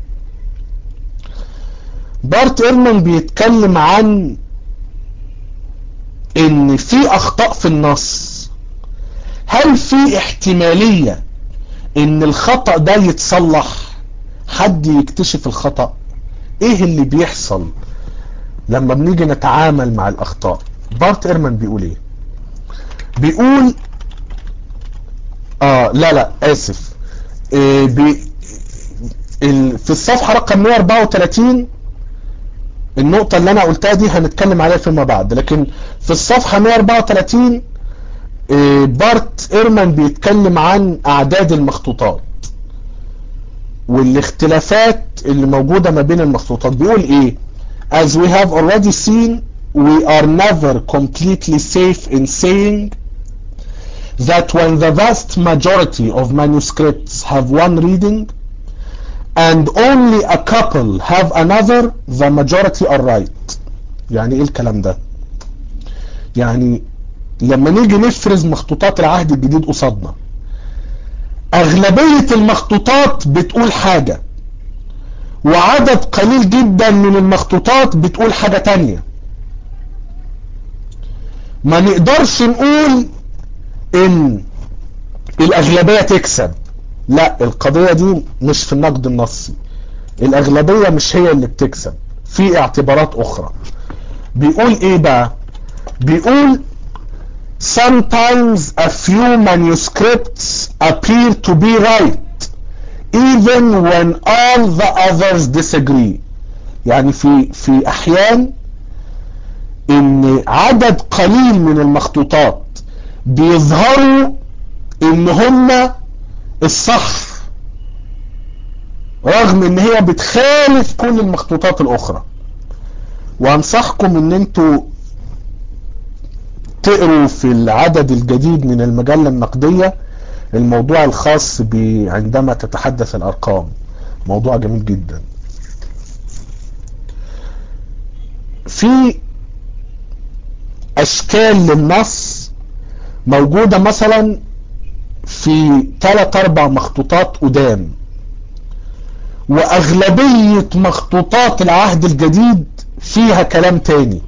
[SPEAKER 1] بارت ايرمان بيتكلم عن ان في اخطاء في النص هل في احتمالية ان الخطأ ده يتصلح حد يكتشف الخطأ ايه اللي بيحصل لما بنيجي نتعامل مع الاخطاء بارت ايرمان بيقول ايه بيقول اه لا لا اسف إيه بي ال في الصفحة رقم 134 النقطة اللي انا قلتها دي هنتكلم عليها فيما بعد لكن في الصفحة 134 إيه بارت ايرمان بيتكلم عن اعداد المخطوطات والاختلافات اللي موجودة ما بين المخطوطات بيقول ايه as we have already seen we are never completely safe in saying that when the vast majority of manuscripts have one reading and only a couple have another the majority are right يعني ايه الكلام ده يعني لما نيجي نفرز مخطوطات العهد الجديد قصادنا اغلبية المخطوطات بتقول حاجة وعدد قليل جدا من المخطوطات بتقول حاجة تانية ما نقدرش نقول ان الاغلبية تكسب لا القضية دي مش في النقد النصي الاغلبية مش هي اللي بتكسب في اعتبارات اخرى بيقول ايه بقى بيقول sometimes a few manuscripts appear to be right even when all the others disagree يعني في في احيان ان عدد قليل من المخطوطات بيظهروا ان هم الصح رغم ان هي بتخالف كل المخطوطات الاخرى وانصحكم ان انتوا تقروا في العدد الجديد من المجلة النقدية الموضوع الخاص عندما تتحدث الارقام موضوع جميل جدا في اشكال للنص موجودة مثلا في ثلاث اربع مخطوطات قدام واغلبية مخطوطات العهد الجديد فيها كلام تاني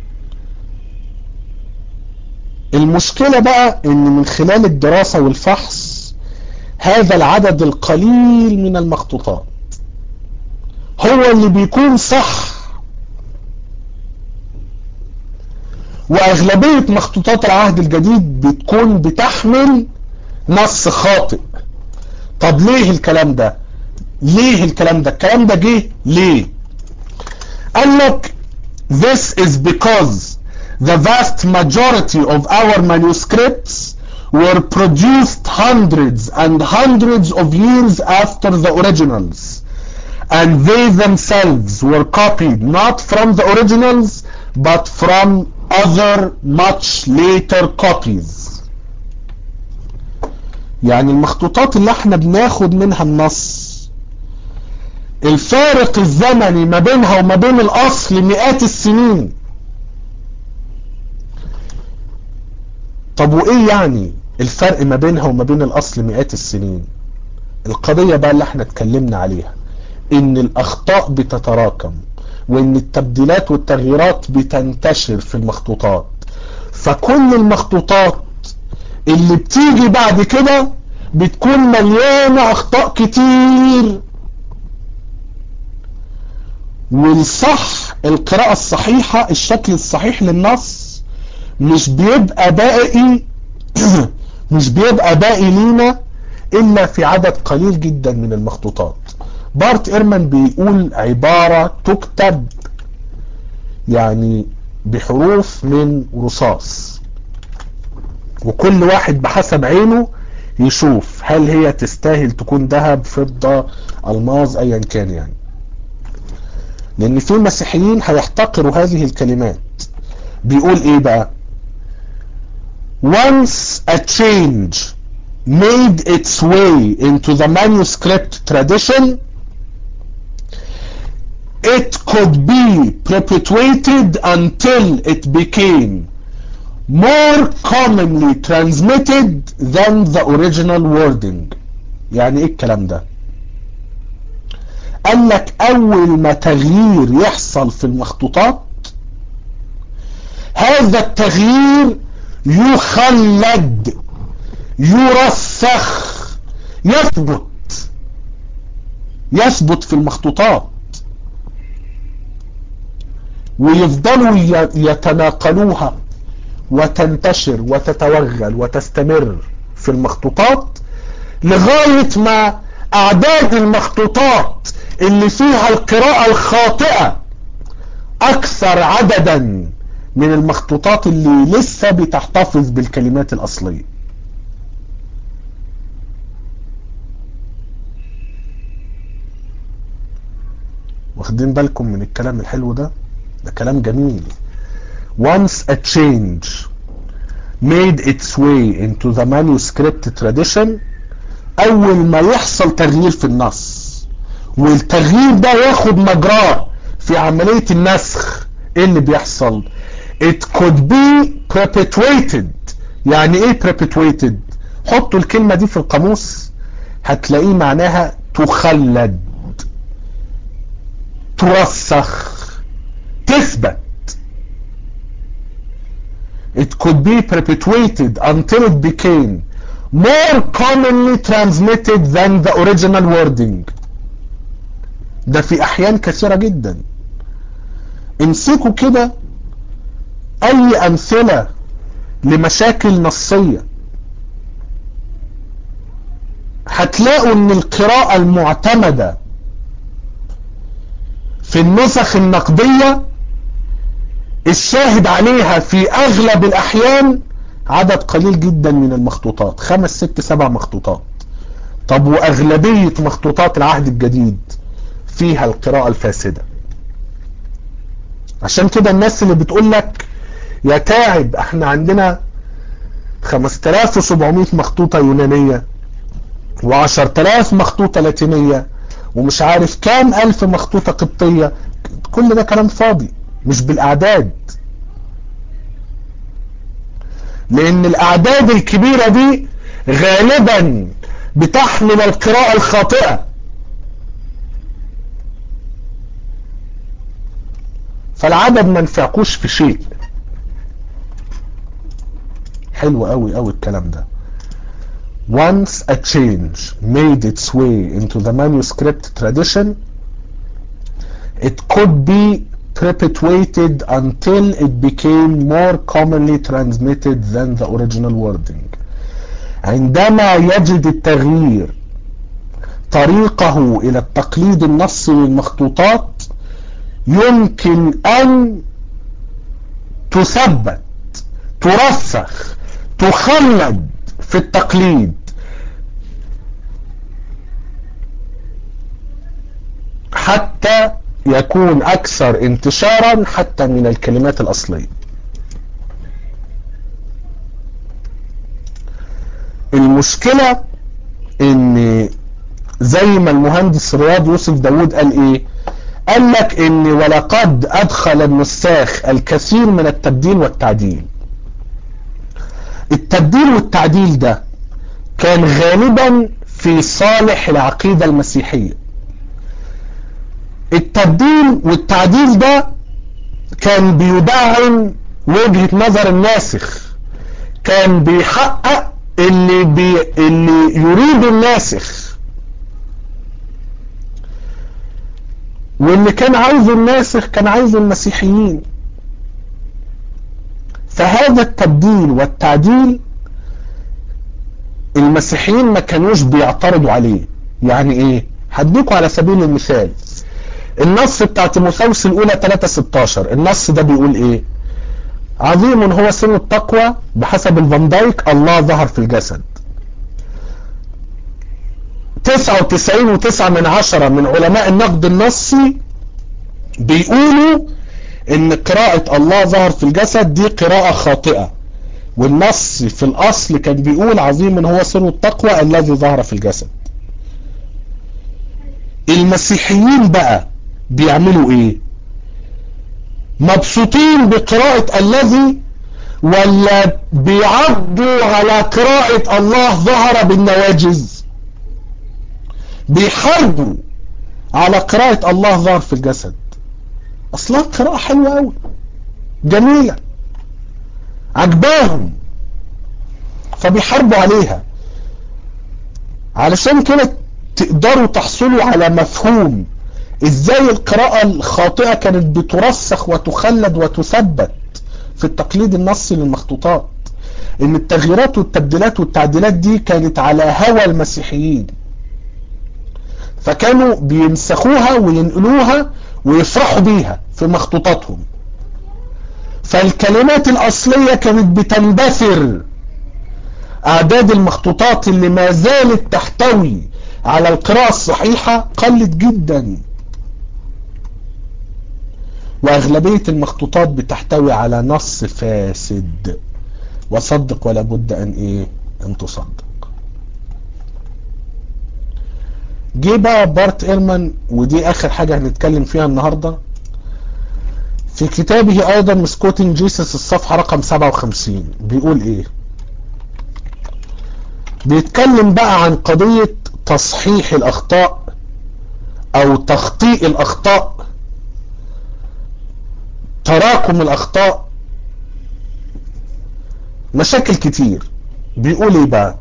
[SPEAKER 1] المشكلة بقى ان من خلال الدراسة والفحص هذا العدد القليل من المخطوطات هو اللي بيكون صح واغلبية مخطوطات العهد الجديد بتكون بتحمل نص خاطئ طب ليه الكلام ده ليه الكلام ده الكلام ده جه ليه قال لك this is because the vast majority of our manuscripts were produced hundreds and hundreds of years after the originals and they themselves were copied not from the originals but from other much later copies يعني المخطوطات اللي احنا بناخد منها النص الفارق الزمني ما بينها وما بين الاصل مئات السنين طب وايه يعني الفرق ما بينها وما بين الاصل مئات السنين القضية بقى اللي احنا اتكلمنا عليها ان الاخطاء بتتراكم وان التبديلات والتغييرات بتنتشر في المخطوطات فكل المخطوطات اللي بتيجي بعد كده بتكون مليانة اخطاء كتير والصح القراءة الصحيحة الشكل الصحيح للنص مش بيبقى باقي مش بيبقى باقي لينا الا في عدد قليل جدا من المخطوطات بارت ايرمان بيقول عبارة تكتب يعني بحروف من رصاص وكل واحد بحسب عينه يشوف هل هي تستاهل تكون ذهب فضة الماظ ايا كان يعني لان في مسيحيين هيحتقروا هذه الكلمات بيقول ايه بقى once a change made its way into the manuscript tradition it could be perpetuated until it became more commonly transmitted than the original wording يعني ايه الكلام ده قال لك اول ما تغيير يحصل في المخطوطات هذا التغيير يخلد يرسخ يثبت يثبت في المخطوطات ويفضلوا يتناقلوها وتنتشر وتتوغل وتستمر في المخطوطات لغاية ما اعداد المخطوطات اللي فيها القراءة الخاطئة اكثر عددا من المخطوطات اللي لسه بتحتفظ بالكلمات الاصلية واخدين بالكم من الكلام الحلو ده ده كلام جميل once a change made its way into the manuscript tradition اول ما يحصل تغيير في النص والتغيير ده ياخد مجراه في عملية النسخ ايه اللي بيحصل it could be perpetuated يعني ايه perpetuated حطوا الكلمة دي في القاموس هتلاقيه معناها تخلد ترسخ تثبت it could be perpetuated until it became more commonly transmitted than the original wording ده في احيان كثيرة جدا امسكوا كده اي امثلة لمشاكل نصية هتلاقوا ان القراءة المعتمدة في النسخ النقدية الشاهد عليها في اغلب الاحيان عدد قليل جدا من المخطوطات خمس ست سبع مخطوطات طب واغلبية مخطوطات العهد الجديد فيها القراءة الفاسدة عشان كده الناس اللي بتقول لك يا تعب احنا عندنا 5700 مخطوطة يونانية و10000 مخطوطة لاتينية ومش عارف كام الف مخطوطة قبطية كل ده كلام فاضي مش بالاعداد لان الاعداد الكبيرة دي غالبا بتحمل القراءة الخاطئة فالعدد ما نفعكوش في شيء حلو قوي قوي الكلام ده once a change made its way into the manuscript tradition it could be perpetuated until it became more commonly transmitted than the original wording عندما يجد التغيير طريقه الى التقليد النصي للمخطوطات يمكن ان تثبت ترسخ تخلد في التقليد حتى يكون اكثر انتشارا حتى من الكلمات الاصلية المشكلة ان زي ما المهندس رياض يوسف داود قال ايه قال لك ان ولقد ادخل النساخ الكثير من التبديل والتعديل التبديل والتعديل ده كان غالبا في صالح العقيدة المسيحية التبديل والتعديل ده كان بيدعم وجهة نظر الناسخ كان بيحقق اللي, بي اللي يريد الناسخ واللي كان عايزه الناسخ كان عايزه المسيحيين فهذا التبديل والتعديل المسيحيين ما كانوش بيعترضوا عليه يعني ايه هديكوا على سبيل المثال النص بتاع تيموثاوس الاولى 3 16 النص ده بيقول ايه عظيم هو سن التقوى بحسب الفان دايك الله ظهر في الجسد 99 و9 من عشرة من علماء النقد النصي بيقولوا ان قراءة الله ظهر في الجسد دي قراءة خاطئة والنص في الاصل كان بيقول عظيم هو سر التقوى الذي ظهر في الجسد المسيحيين بقى بيعملوا ايه مبسوطين بقراءة الذي ولا بيعضوا على قراءة الله ظهر بالنواجز بيحاربوا على قراءة الله ظهر في الجسد اصلها قراءة حلوة قوي جميلة عجباهم فبيحاربوا عليها علشان كده تقدروا تحصلوا على مفهوم ازاي القراءة الخاطئة كانت بترسخ وتخلد وتثبت في التقليد النصي للمخطوطات ان التغييرات والتبديلات والتعديلات دي كانت على هوى المسيحيين فكانوا بينسخوها وينقلوها ويفرحوا بيها في مخطوطاتهم فالكلمات الاصلية كانت بتندثر اعداد المخطوطات اللي ما زالت تحتوي على القراءة الصحيحة قلت جدا واغلبية المخطوطات بتحتوي على نص فاسد وصدق ولا بد ان ايه ان تصدق جه بقى بارت ايرمان ودي اخر حاجة هنتكلم فيها النهاردة في كتابه ايضا مسكوتين جيسس الصفحة رقم 57 بيقول ايه بيتكلم بقى عن قضية تصحيح الاخطاء او تخطيء الاخطاء تراكم الاخطاء مشاكل كتير بيقول ايه بقى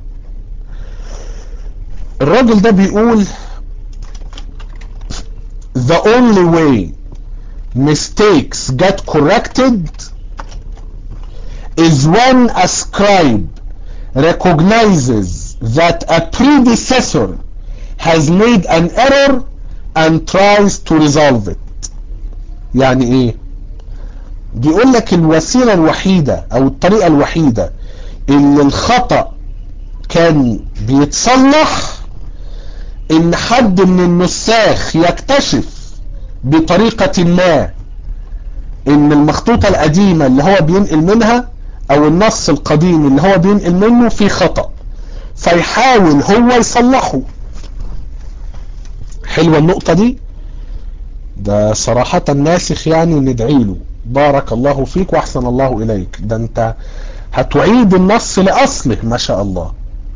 [SPEAKER 1] الراجل ده بيقول the only way mistakes get corrected is when a scribe recognizes that a predecessor has made an error and tries to resolve it يعني ايه بيقول لك الوسيلة الوحيدة او الطريقة الوحيدة اللي الخطأ كان بيتصلح ان حد من النساخ يكتشف بطريقة ما ان المخطوطة القديمة اللي هو بينقل منها او النص القديم اللي هو بينقل منه فيه خطأ فيحاول هو يصلحه حلوة النقطة دي ده صراحة ناسخ يعني ندعي له بارك الله فيك واحسن الله اليك ده انت هتعيد النص لاصله ما شاء الله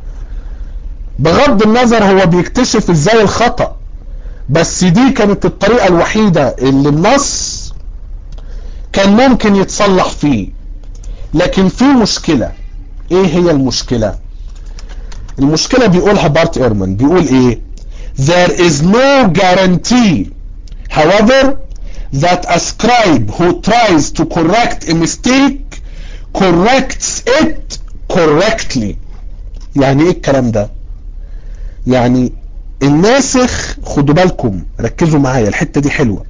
[SPEAKER 1] بغض النظر هو بيكتشف ازاي الخطأ بس دي كانت الطريقة الوحيدة اللي النص كان ممكن يتصلح فيه لكن في مشكلة ايه هي المشكلة المشكلة بيقولها بارت ايرمان بيقول ايه there is no guarantee however that a scribe who tries to correct a mistake corrects it correctly يعني ايه الكلام ده يعني الناسخ خدوا بالكم ركزوا معايا الحتة دي حلوة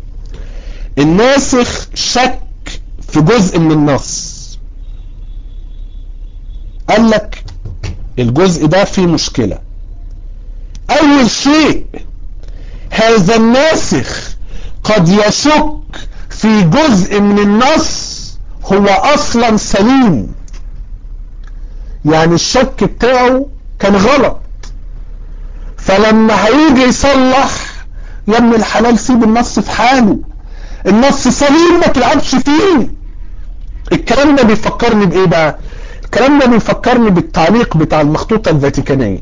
[SPEAKER 1] الناسخ شك في جزء من النص قال لك الجزء ده فيه مشكلة اول شيء هذا الناسخ قد يشك في جزء من النص هو اصلا سليم يعني الشك بتاعه كان غلط فلما هيجي يصلح يا ابن الحلال سيب النص في حاله النص سليم ما تلعبش فيه الكلام ده بيفكرني بايه بقى الكلام ده بيفكرني بالتعليق بتاع المخطوطة الفاتيكانية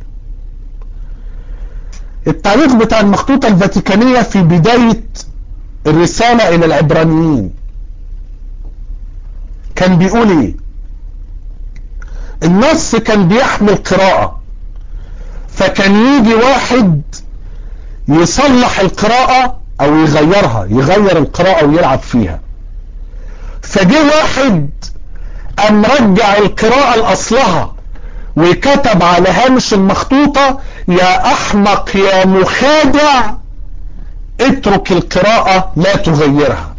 [SPEAKER 1] التعليق بتاع المخطوطة الفاتيكانية في بداية الرسالة الى العبرانيين كان بيقول ايه النص كان بيحمل قراءة فكان يجي واحد يصلح القراءة او يغيرها يغير القراءة ويلعب فيها فجه واحد قام رجع القراءة لأصلها وكتب على هامش المخطوطة يا أحمق يا مخادع اترك القراءة لا تغيرها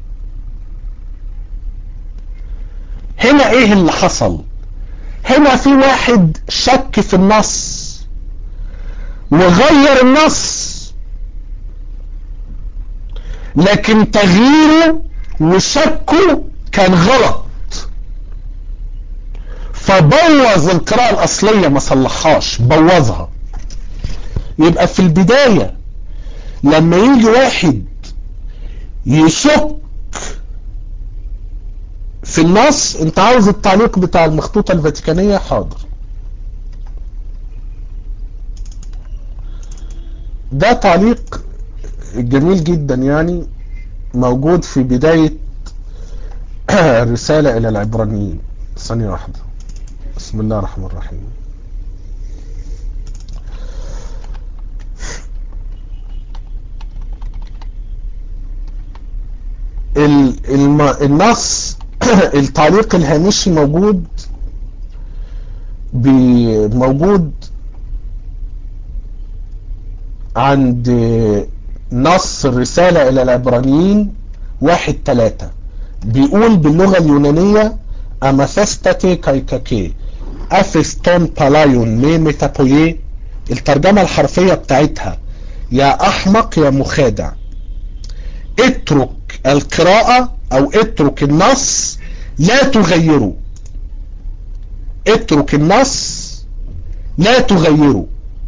[SPEAKER 1] هنا ايه اللي حصل هنا في واحد شك في النص وغير النص لكن تغييره وشكه كان غلط فبوظ القراءة الأصلية ما صلحهاش بوظها يبقى في البداية لما يجي واحد يشك في النص انت عاوز التعليق بتاع المخطوطة الفاتيكانية حاضر ده تعليق جميل جدا يعني موجود في بداية الرسالة الى العبرانيين ثانية واحدة بسم الله الرحمن الرحيم الم... النص التعليق الهامشي موجود موجود عند نص الرسالة الى العبرانيين واحد تلاتة بيقول باللغة اليونانية اماثستاتي كايكاكي افستون بالايون مي ميتابويي الترجمة الحرفية بتاعتها يا احمق يا مخادع اترك القراءة او اترك النص لا تغيره اترك النص لا تغيره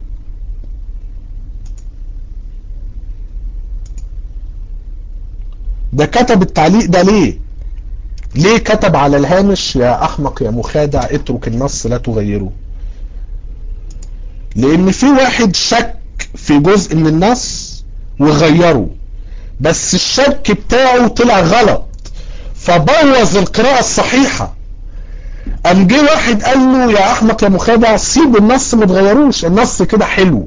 [SPEAKER 1] ده كتب التعليق ده ليه ليه كتب على الهامش يا احمق يا مخادع اترك النص لا تغيره لان في واحد شك في جزء من النص وغيره بس الشك بتاعه طلع غلط فبوظ القراءة الصحيحة قام جه واحد قال له يا احمق يا مخادع سيب النص ما تغيروش النص كده حلو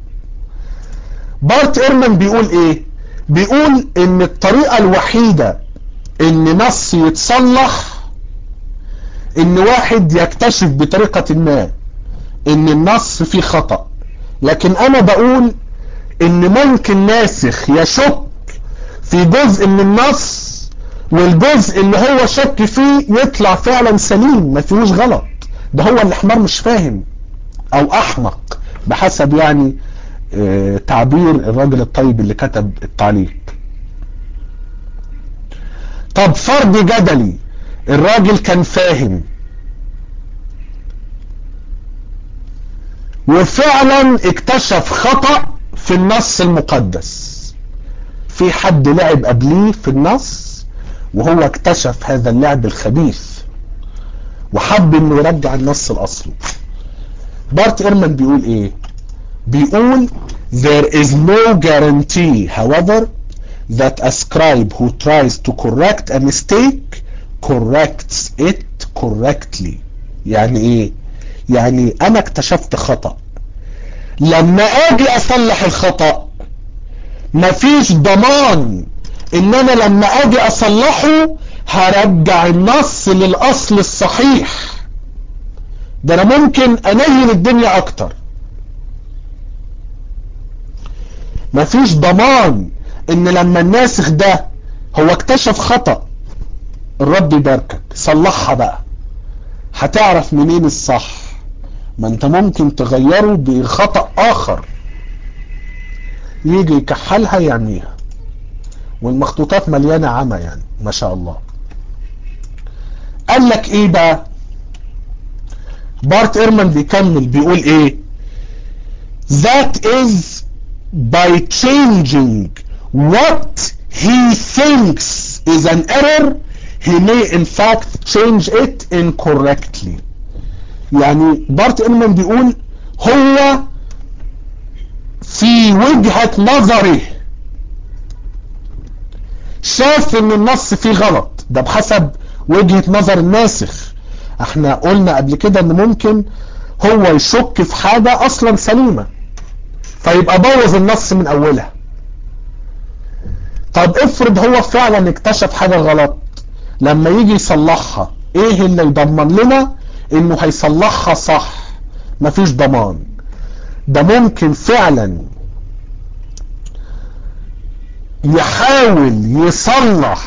[SPEAKER 1] بارت ايرمان بيقول ايه بيقول ان الطريقة الوحيدة ان نص يتصلح ان واحد يكتشف بطريقة ما ان النص فيه خطأ لكن انا بقول ان ممكن ناسخ يشك في جزء من النص والجزء اللي هو شك فيه يطلع فعلا سليم ما فيهوش غلط ده هو اللي حمار مش فاهم او احمق بحسب يعني اه تعبير الراجل الطيب اللي كتب التعليق طب فرض جدلي الراجل كان فاهم وفعلا اكتشف خطأ في النص المقدس في حد لعب قبليه في النص وهو اكتشف هذا اللعب الخبيث وحب انه يرجع النص الاصلي بارت ايرمان بيقول ايه بيقول there is no guarantee however that a scribe who tries to correct a mistake corrects it correctly يعني ايه يعني انا اكتشفت خطأ لما اجي اصلح الخطأ مفيش ضمان ان انا لما اجي اصلحه هرجع النص للاصل الصحيح ده انا ممكن انيل الدنيا اكتر مفيش ضمان ان لما الناسخ ده هو اكتشف خطأ الرب يباركك صلحها بقى هتعرف منين الصح ما انت ممكن تغيره بخطأ اخر يجي يكحلها يعميها والمخطوطات مليانة عمى يعني ما شاء الله قال لك ايه بقى بارت ايرمان بيكمل بيقول ايه that is by changing what he thinks is an error he may in fact change it incorrectly يعني بارت ايرمان بيقول هو في وجهة نظره شاف ان النص فيه غلط ده بحسب وجهة نظر الناسخ احنا قلنا قبل كده ان ممكن هو يشك في حاجة اصلا سليمة فيبقى بوظ النص من اولها طب افرض هو فعلا اكتشف حاجة غلط لما يجي يصلحها ايه اللي يضمن لنا انه هيصلحها صح مفيش ضمان ده ممكن فعلا يحاول يصلح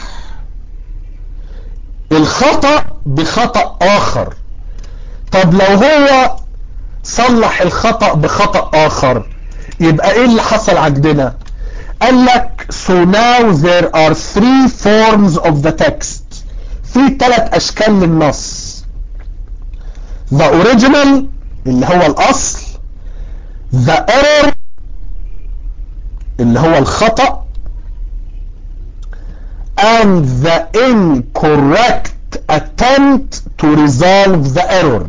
[SPEAKER 1] الخطأ بخطأ آخر طب لو هو صلح الخطأ بخطأ آخر يبقى ايه اللي حصل عندنا قال لك so now there are three forms of the text في ثلاث اشكال للنص the original اللي هو الاصل the error اللي هو الخطأ and the incorrect attempt to resolve the error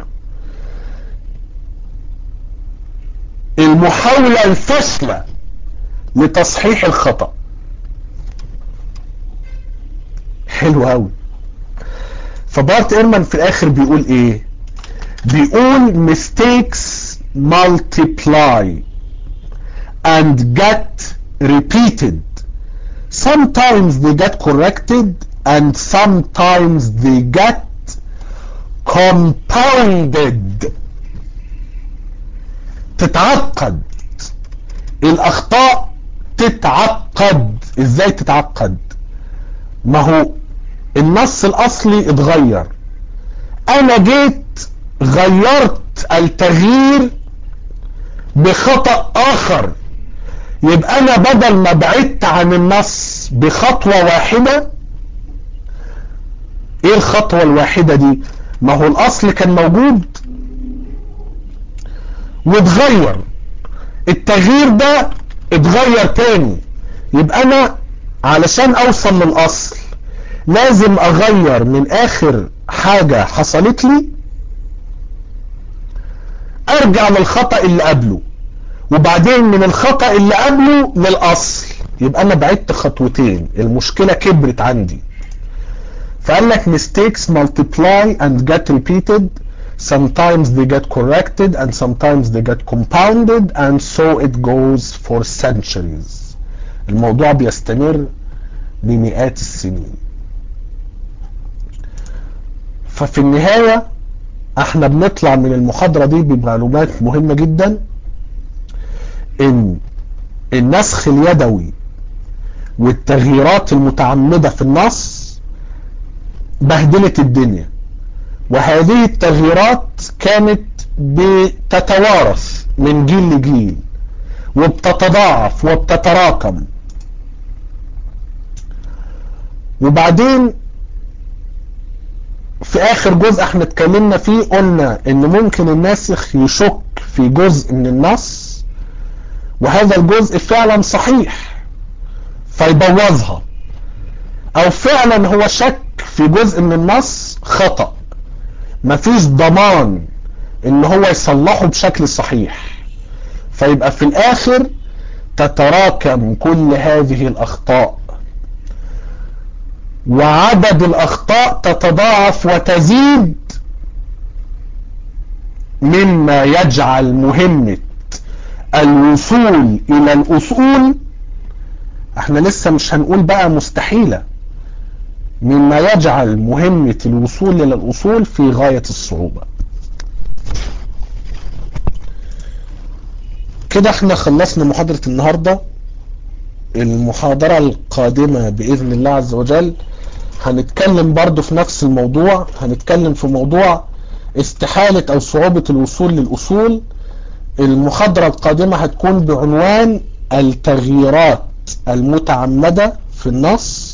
[SPEAKER 1] المحاولة الفاشلة لتصحيح الخطأ حلو قوي فبارت ايرمان في الاخر بيقول ايه بيقول mistakes multiply and get repeated sometimes they get corrected and sometimes they get compounded تتعقد الاخطاء تتعقد ازاي تتعقد ما هو النص الاصلي اتغير انا جيت غيرت التغيير بخطأ اخر يبقى انا بدل ما بعدت عن النص بخطوة واحدة ايه الخطوة الواحدة دي ما هو الاصل كان موجود واتغير التغيير ده اتغير تاني يبقى انا علشان اوصل للاصل لازم اغير من اخر حاجة حصلت لي ارجع للخطأ اللي قبله وبعدين من الخطأ اللي قبله للاصل يبقى انا بعدت خطوتين المشكلة كبرت عندي فقال لك mistakes multiply and get repeated sometimes they get corrected and sometimes they get compounded and so it goes for centuries الموضوع بيستمر بمئات السنين ففي النهاية احنا بنطلع من المحاضرة دي بمعلومات مهمة جدا ان النسخ اليدوي والتغييرات المتعمدة في النص بهدلت الدنيا وهذه التغييرات كانت بتتوارث من جيل لجيل وبتتضاعف وبتتراكم وبعدين في اخر جزء احنا اتكلمنا فيه قلنا ان ممكن الناسخ يشك في جزء من النص وهذا الجزء فعلا صحيح فيبوظها او فعلا هو شك في جزء من النص خطأ مفيش ضمان ان هو يصلحه بشكل صحيح فيبقى في الاخر تتراكم كل هذه الاخطاء وعدد الاخطاء تتضاعف وتزيد مما يجعل مهمة الوصول الى الاصول احنا لسه مش هنقول بقى مستحيلة مما يجعل مهمة الوصول الى الاصول في غاية الصعوبة كده احنا خلصنا محاضرة النهاردة المحاضرة القادمة بإذن الله عز وجل هنتكلم برضو في نفس الموضوع هنتكلم في موضوع استحالة او صعوبة الوصول للأصول المحاضرة القادمة هتكون بعنوان التغييرات المتعمدة في النص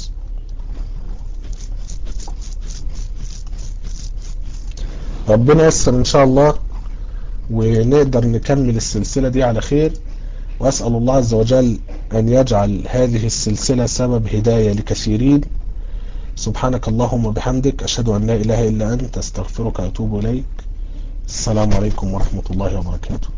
[SPEAKER 1] ربنا يسر ان شاء الله ونقدر نكمل السلسلة دي على خير وأسأل الله عز وجل أن يجعل هذه السلسلة سبب هداية لكثيرين سبحانك اللهم وبحمدك أشهد أن لا إله إلا أنت أستغفرك وأتوب إليك السلام عليكم ورحمة الله وبركاته